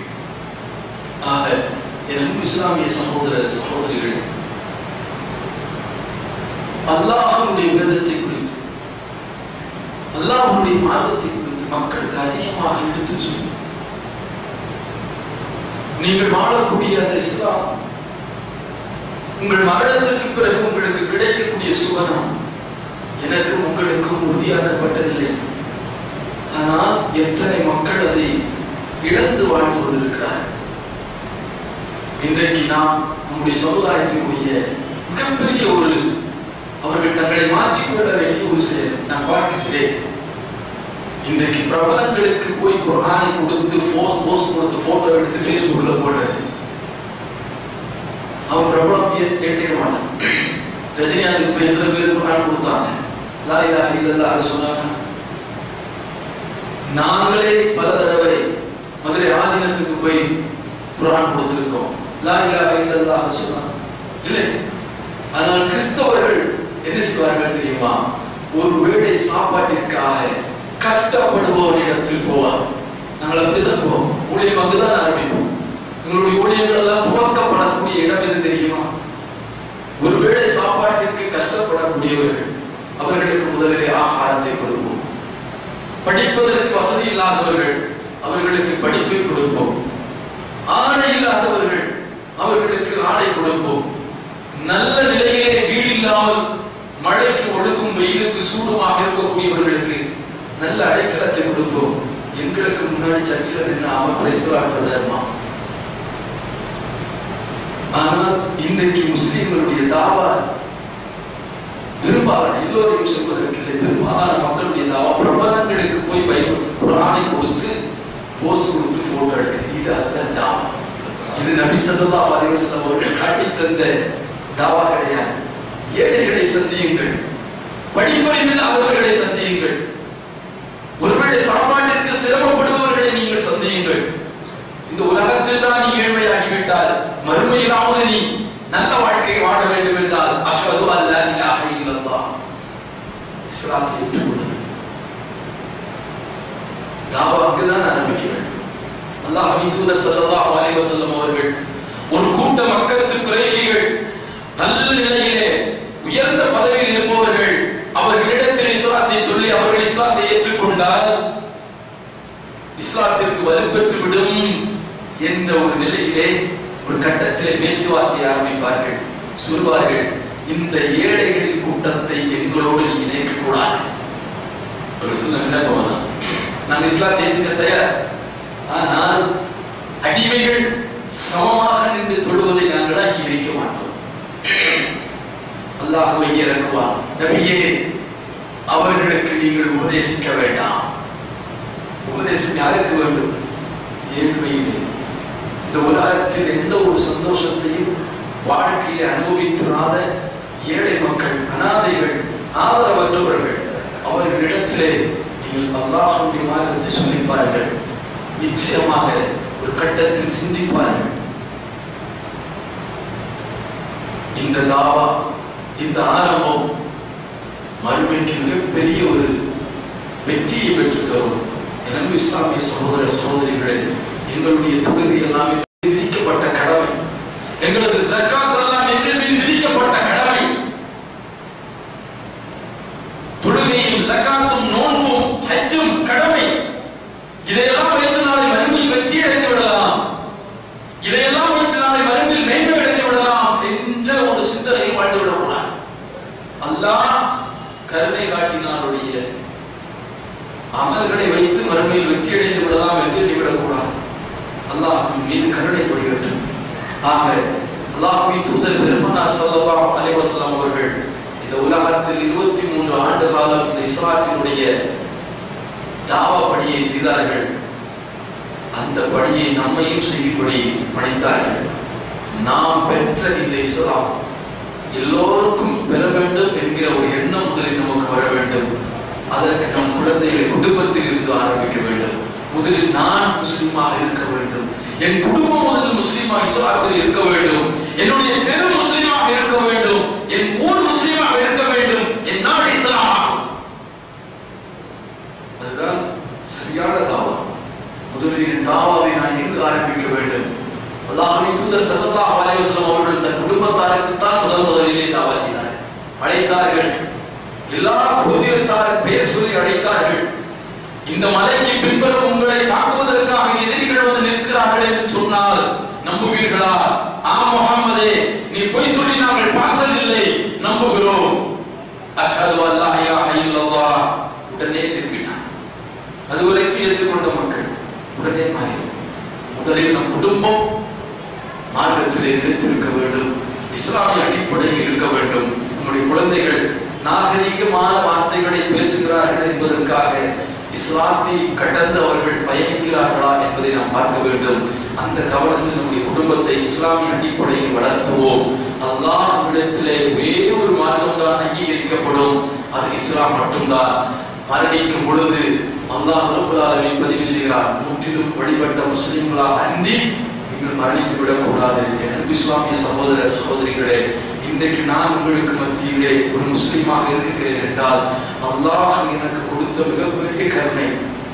அல்லாஹ்வுடைய வேதத்தை குறித்து அல்லாஹ்வுடைய மார்க்கத்தை குறித்து மக்களுக்கு அதிகமாக எடுத்துச் சொல்லு நீங்கள் வாழக்கூடிய அந்த இஸ்லாம் உங்கள் மரணத்திற்கு பிறகு உங்களுக்கு கிடைக்கக்கூடிய சுவனம் எனக்கும் உங்களுக்கும் உறுதியாக்கப்பட்டதில்லை ஆனால் எத்தனை மக்கள் அதை இழந்து வாழ்ந்து கொண்டிருக்கிறார் இன்றைக்கு நாம் நம்முடைய சமுதாயத்தினுடைய மிகப்பெரிய ஒரு அவர்கள் தங்களை மாற்றிக்கொள்ள வேண்டிய ஒரு செயல் நான் பார்க்கிறேன் இன்றைக்கு பிரபலங்களுக்கு போய் குரானை கொடுத்து போஸ்ட் போஸ்ட் கொடுத்து போட்டோ எடுத்து ஃபேஸ்புக்கில் போடுறது அவன் பிரபலம் ஏ- எடுத்துக்க மாட்டான் ரஜினிகாந்துக்கு போய் எத்தனை பேர் குரான் கொடுத்தாங்க லா இலாஹ இல்லல்லாஹ் அது சொன்னாங்க நாங்களே பல தடவை மதுரை ஆதீனத்துக்கு போய் குரான் கொடுத்திருக்கோம் லா இலாஹ இல்லல்லாஹ் அது சொன்னாங்க இல்லை ஆனால் கிறிஸ்தவர்கள் என்ன செய்வார்கள் தெரியுமா ஒரு வேளை சாப்பாட்டிற்காக கஷ்டப்படுபவரிடத்தில் போவார் நாங்கள் அப்படிதான் போவோம் ஊழியம் அங்குதான் ஆரம்பிப்போம் எங்களுடைய ஊழியர்கள் எல்லாம் துவக்கப்படக்கூடிய இடம் எது தெரியுமா ஒருவேளை சாப்பாட்டிற்கு கஷ்டப்படக்கூடியவர்கள் அவர்களுக்கு முதலிலே ஆகாரத்தை கொடுப்போம் படிப்பதற்கு வசதி இல்லாதவர்கள் அவர்களுக்கு படிப்பை கொடுப்போம் ஆடை இல்லாதவர்கள் அவர்களுக்கு ஆடை கொடுப்போம் நல்ல நிலையிலே வீடு இல்லாமல் மழைக்கு ஒழுகும் வெயிலுக்கு சூடுமாக இருக்கக்கூடியவர்களுக்கு நல்ல அடைக்கலத்தை கொடுப்போம் எங்களுக்கு முன்னாடி சர்ச்சில் நின்று அவன் பிரதர்மா ஆனால் இன்றைக்கு முஸ்லிம்களுடைய தாவா பெரும்பாலான எல்லோரையும் சொல்வதற்கில்லை பெரும்பாலான மக்களுடைய தாவா பிரபலங்களுக்கு போய் பைபிள் குரானை கொடுத்து போஸ்ட் கொடுத்து போட்டோ எடுக்கிறது இது அல்ல தாவா இது நபி ஸல்லல்லாஹு அலைஹி வஸல்லம் அவர்கள் காட்டித் தந்த தாவா கிடையாது ஏழைகளை சந்தியுங்கள் படிப்பறிவில்லாதவர்களை சந்தியுங்கள் ஒருவேளை சாப்பாட்டிற்கு சிரமப்படுபவர்களை நீங்கள் சந்தியுங்கள் இந்த உலகத்தில் தான் நீ ஏழ்மையாகிவிட்டால் மறுமையிலாவது நீ நல்ல வாழ்க்கை வாழ வேண்டும் என்றால் அஷ்ஹது அன் லா இலாஹ இல்லல்லாஹ் இஸ்லாத்தை ஏற்றுக்கொள்ள வேண்டும். தாவா அங்குதான் ஆரம்பிக்க வேண்டும் அல்லாஹ்வின் தூதர் ஸல்லல்லாஹு அலைஹி வஸல்லம் அவர்கள் ஒரு கூட்ட மக்களுக்கு குறைஷிகள் நல்ல நிலையிலே உயர்ந்த பதவியில் இருப்பவர்கள் அவர்களிடத்தில் இஸ்லாத்தை சொல்லி அவர்கள் இஸ்லாத்தை ஏற்றுக்கொண்டால் இஸ்லாத்திற்கு வலுப்பெற்று விடும் என்ற ஒரு நிலையிலே ஒரு கட்டத்திலே பேச்சுவார்த்தை ஆரம்பிப்பார்கள் சொல்வார்கள் இந்த ஏழைகளின் கூட்டத்தை எங்களோடு நீ இணைக்க கூடாது ஒரு சொல்ல என்ன போகலாம் நான் இஸ்லாத்தை ஏற்றுக்க தயார் ஆனால் அடிமைகள் சமமாக நின்று தொழுவதை நாங்கள் அங்கீகரிக்க மாட்டோம் அல்லாஹ்வை இறக்குவான் நபியே அவர்களுக்கு நீங்கள் உபதேசிக்க வேண்டாம் உபதேசம் யாருக்கு வேண்டும் ஏழ்மையிலே இந்த உலகத்தில் எந்த ஒரு சந்தோஷத்தையும் வாழ்க்கையில அனுபவித்திராத ஏழை மக்கள் அனாதைகள் ஆதரவற்றவர்கள் அவர்களிடத்திலே நீங்கள் அல்லாஹுடைய மார்க்கத்தை சொல்லிப்பார்கள் நிச்சயமாக ஒரு கட்டத்தில் சிந்திப்பார்கள் இந்த தாவா இந்த ஆரம்பம் மறுமைக்கு மிகப்பெரிய ஒரு வெற்றியை பெற்று தரும் எனவே இஸ்லாமிய சகோதர சகோதரிகளே எங்களுடைய தொழுகை எல்லாமே விதிக்கப்பட்ட கடமை எங்களது ஜக்காத் எல்லாம் எங்கள் மீது விதிக்கப்பட்ட கடமை தொழுகையும் ஜக்காத்தும் நோன்பும் ஹஜ்ஜும் கடமை இதையெல்லாம் வைத்து நாளை மறுமையில் வெற்றி அடைந்து விடலாம் இதையெல்லாம் வைத்து நாளை மறுமையில் மேன்மை அடைந்து விடலாம் என்ற ஒரு சிந்தனையில் வாழ்ந்து விடக்கூடாது அல்லாஹ் கருணை காட்டினாருடைய அமல்களை வைத்து மறுமையில் வெற்றி அடைந்து விடலாம் என்று எண்ணிவிடக்கூடாது அல்லாஹ் மீது கருணை பொழியட்டும் ஆக அல்லாஹ்வின் தூதர் பெருமனார் ஸல்லல்லாஹு அலைஹி வஸல்லம் அவர்கள் இந்த உலகத்தில் இருபத்தி மூன்று ஆண்டு காலம் இந்த இஸ்லாத்தினுடைய தாவா பணியை செய்தார்கள் அந்த பணியை நம்மையும் செய்யும்படி பணித்தார்கள் நாம் பெற்ற இந்த இஸ்லாம் எல்லோருக்கும் பெற வேண்டும் என்கிற ஒரு எண்ணம் முதலில் நமக்கு வர வேண்டும் அதற்கு நம் குழந்தைகளை குடும்பத்தில் இருந்து ஆரம்பிக்க வேண்டும் முதலில் நான் முஸ்லீமாக இருக்க வேண்டும் என் குடும்பம் முதலில் முஸ்லீமாக இஸ்லாத்தில் இருக்க வேண்டும் என்னுடைய தெரு முஸ்லீமாக இருக்க வேண்டும் என் ஊர் முஸ்லீமாக இருக்க வேண்டும் என் நாடு இஸ்லாமாகும் அதுதான் சரியான தாவா முதலில் என் தாவாவை நான் எங்கு ஆரம்பிக்க வேண்டும் அல்லாஹ்வின் தூதர் ஸல்லல்லாஹு அலைஹி வஸல்லம் அவர்கள் தன் குடும்பத்தாருக்கு தான் முதல் முதலிலே தாவா செய்தார் அழைத்தார்கள் அழைத்தார்கள் எல்லா கோத்திரத்தார் பெயர் சொல்லி அழைத்தார்கள் இந்த மலைக்கு பின்புறம் உங்களை தாக்குவதற்காக எதிரிகள் வந்து நிற்கிறார்கள் என்று சொன்னால் நம்புவீர்களா ஆ முகம்மதே நீ பொய் சொல்லி நாங்கள் பார்த்ததில்லை நம்புகிறோம் அஷ்ஹது அல்லா இலாஹ இல்லல்லாஹ் உடனே திரும்பிட்டான் அதுவரைக்கும் ஏற்றுக்கொண்ட மக்கள் உடனே மாறி முதலில் நம் குடும்பம் மார்க்கத்திலே நிலைத்திருக்க வேண்டும் இஸ்லாமிய அடிப்படையில் இருக்க வேண்டும் நம்முடைய குழந்தைகள் நாகரிகமான வார்த்தைகளை பேசுகிறார்கள் என்பதற்காக இஸ்லாத்தை கடந்து அவர்கள் பயணிக்கிறார்களா என்பதை நாம் பார்க்க வேண்டும் அந்த கவனத்தில் நம்முடைய குடும்பத்தை இஸ்லாமிய அடிப்படையில் வளர்த்துவோம் அல்லாஹ்விடத்திலே ஒரே ஒரு மார்க்கம் தான் அங்கீகரிக்கப்படும் அது இஸ்லாம் மட்டும்தான் மரணிக்கும் பொழுது அல்லாஹ் ரப்பல் ஆலமீன் பதிவு செய்கிறார் முற்றிலும் வழிபட்ட முஸ்லிம்களாக அன்றி நீங்கள் மரணித்து விடக்கூடாது என் இஸ்லாமிய சகோதர சகோதரிகளே இன்றைக்கு நான் உங்களுக்கு மத்தியிலே ஒரு முஸ்லீமாக இருக்கிறேன் என்றால் அல்லாஹ் எனக்கு கொடுத்த மிகப்பெரிய கருணை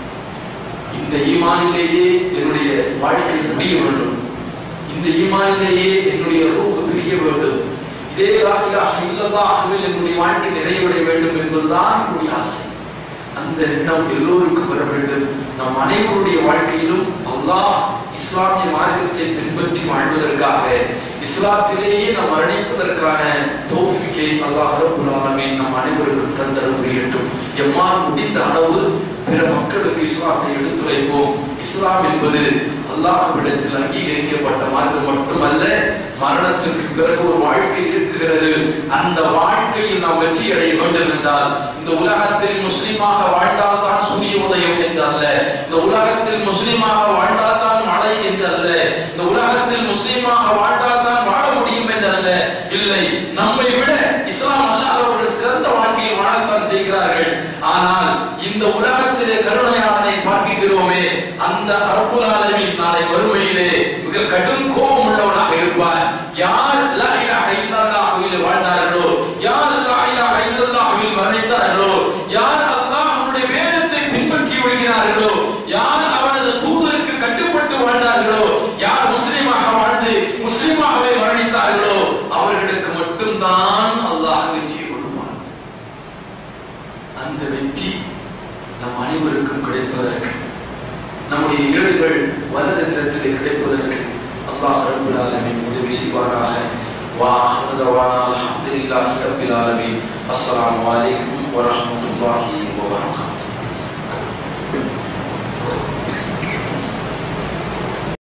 இந்த ஈமானிலேயே என்னுடைய வாழ்க்கை முடிய வேண்டும் இந்த ஈமானிலேயே என்னுடைய ரூஹ் பிரிய வேண்டும் இதே லா இலாஹ இல்லல்லாஹ்வில் என்னுடைய வாழ்க்கை நிறைவடைய வேண்டும் என்பதுதான் என்னுடைய ஆசை அந்த எண்ணம் எல்லோருக்கும் வர வேண்டும் நம் அனைவருடைய வாழ்க்கையிலும் அல்லாஹ் இஸ்லாமிய மார்க்கத்தை பின்பற்றி வாழ்வதற்காக இஸ்லாத்திலேயே நாம் மரணிப்பதற்கான தௌஃபிக்கை அல்லாஹ் ரப்புல் ஆலமீன் நம் அனைவருக்கும் தந்தரும் புரியட்டும் எம்மால் முடிந்த அளவு பிற மக்களுக்கு இஸ்லாத்தை எடுத்துரைப்போம் இஸ்லாம் என்பது அல்லாஹ்விடத்தில் அங்கீகரிக்கப்பட்ட மார்க்கம் மட்டுமல்ல மரணத்திற்கு பிறகு ஒரு வாழ்க்கை இருக்கிறது அந்த வாழ்க்கையில் நாம் வெற்றி அடைய வேண்டும் என்றால் இந்த உலகத்தில் முஸ்லிமாக வாழ்ந்தால் தான் சூரிய உதயம் என்று அல்ல இந்த உலகத்தில் முஸ்லிமாக வாழ்ந்தால் தான் மழை என்று அல்ல இந்த உலகத்தில் முஸ்லிமாக வாழ்ந்தால் தான் வாழ முடியும் என்று அல்ல இல்லை நம்மை விட இஸ்லாம் அல்லாதவர்கள் சிறந்த வாழ்க்கையை வாழத்தான் செய்கிறார்கள் ஆனால் இந்த உலகத்திலே கருணையாளனை பார்க்கிறோமே அந்த அற்புத அளவில் நாளை வறுமையிலே மிக கடும் கோபம் உள்ளவனாக இருப்பார் யார் லா இலாஹ இல்லல்லாஹ்வில் வாழ்ந்தார்களோ யார் லா இலாஹ இல்லல்லாஹ்வில் மரணித்தார்களோ யார் அல்லாஹ்வுடைய வேதத்தை பின்பற்றி விடுகிறார்களோ யார் அவனது தூதருக்கு கட்டுப்பட்டு வாழ்ந்தார்களோ யார் முஸ்லிமாக வாழ்ந்து முஸ்லிமாகவே மரணித்தார்களோ அவர்களுக்கு மட்டும்தான் அல்லாஹ் வெற்றி கொடுப்பான் அந்த வெற்றி நம் அனைவருக்கும் கிடைப்பதற்கு நம்முடைய ஏடுகள் வலதுகரத்திலே கிடைப்பதற்கு அல்லாஹ் ரப்புல் ஆலமீன் உதவி செய்வாராக வாஹ்மத வானா அல்ஹம்துலில்லாஹி ரப்பில் ஆலமீன் அஸ்ஸலாமு அலைக்கும் வரஹ்மத்துல்லாஹி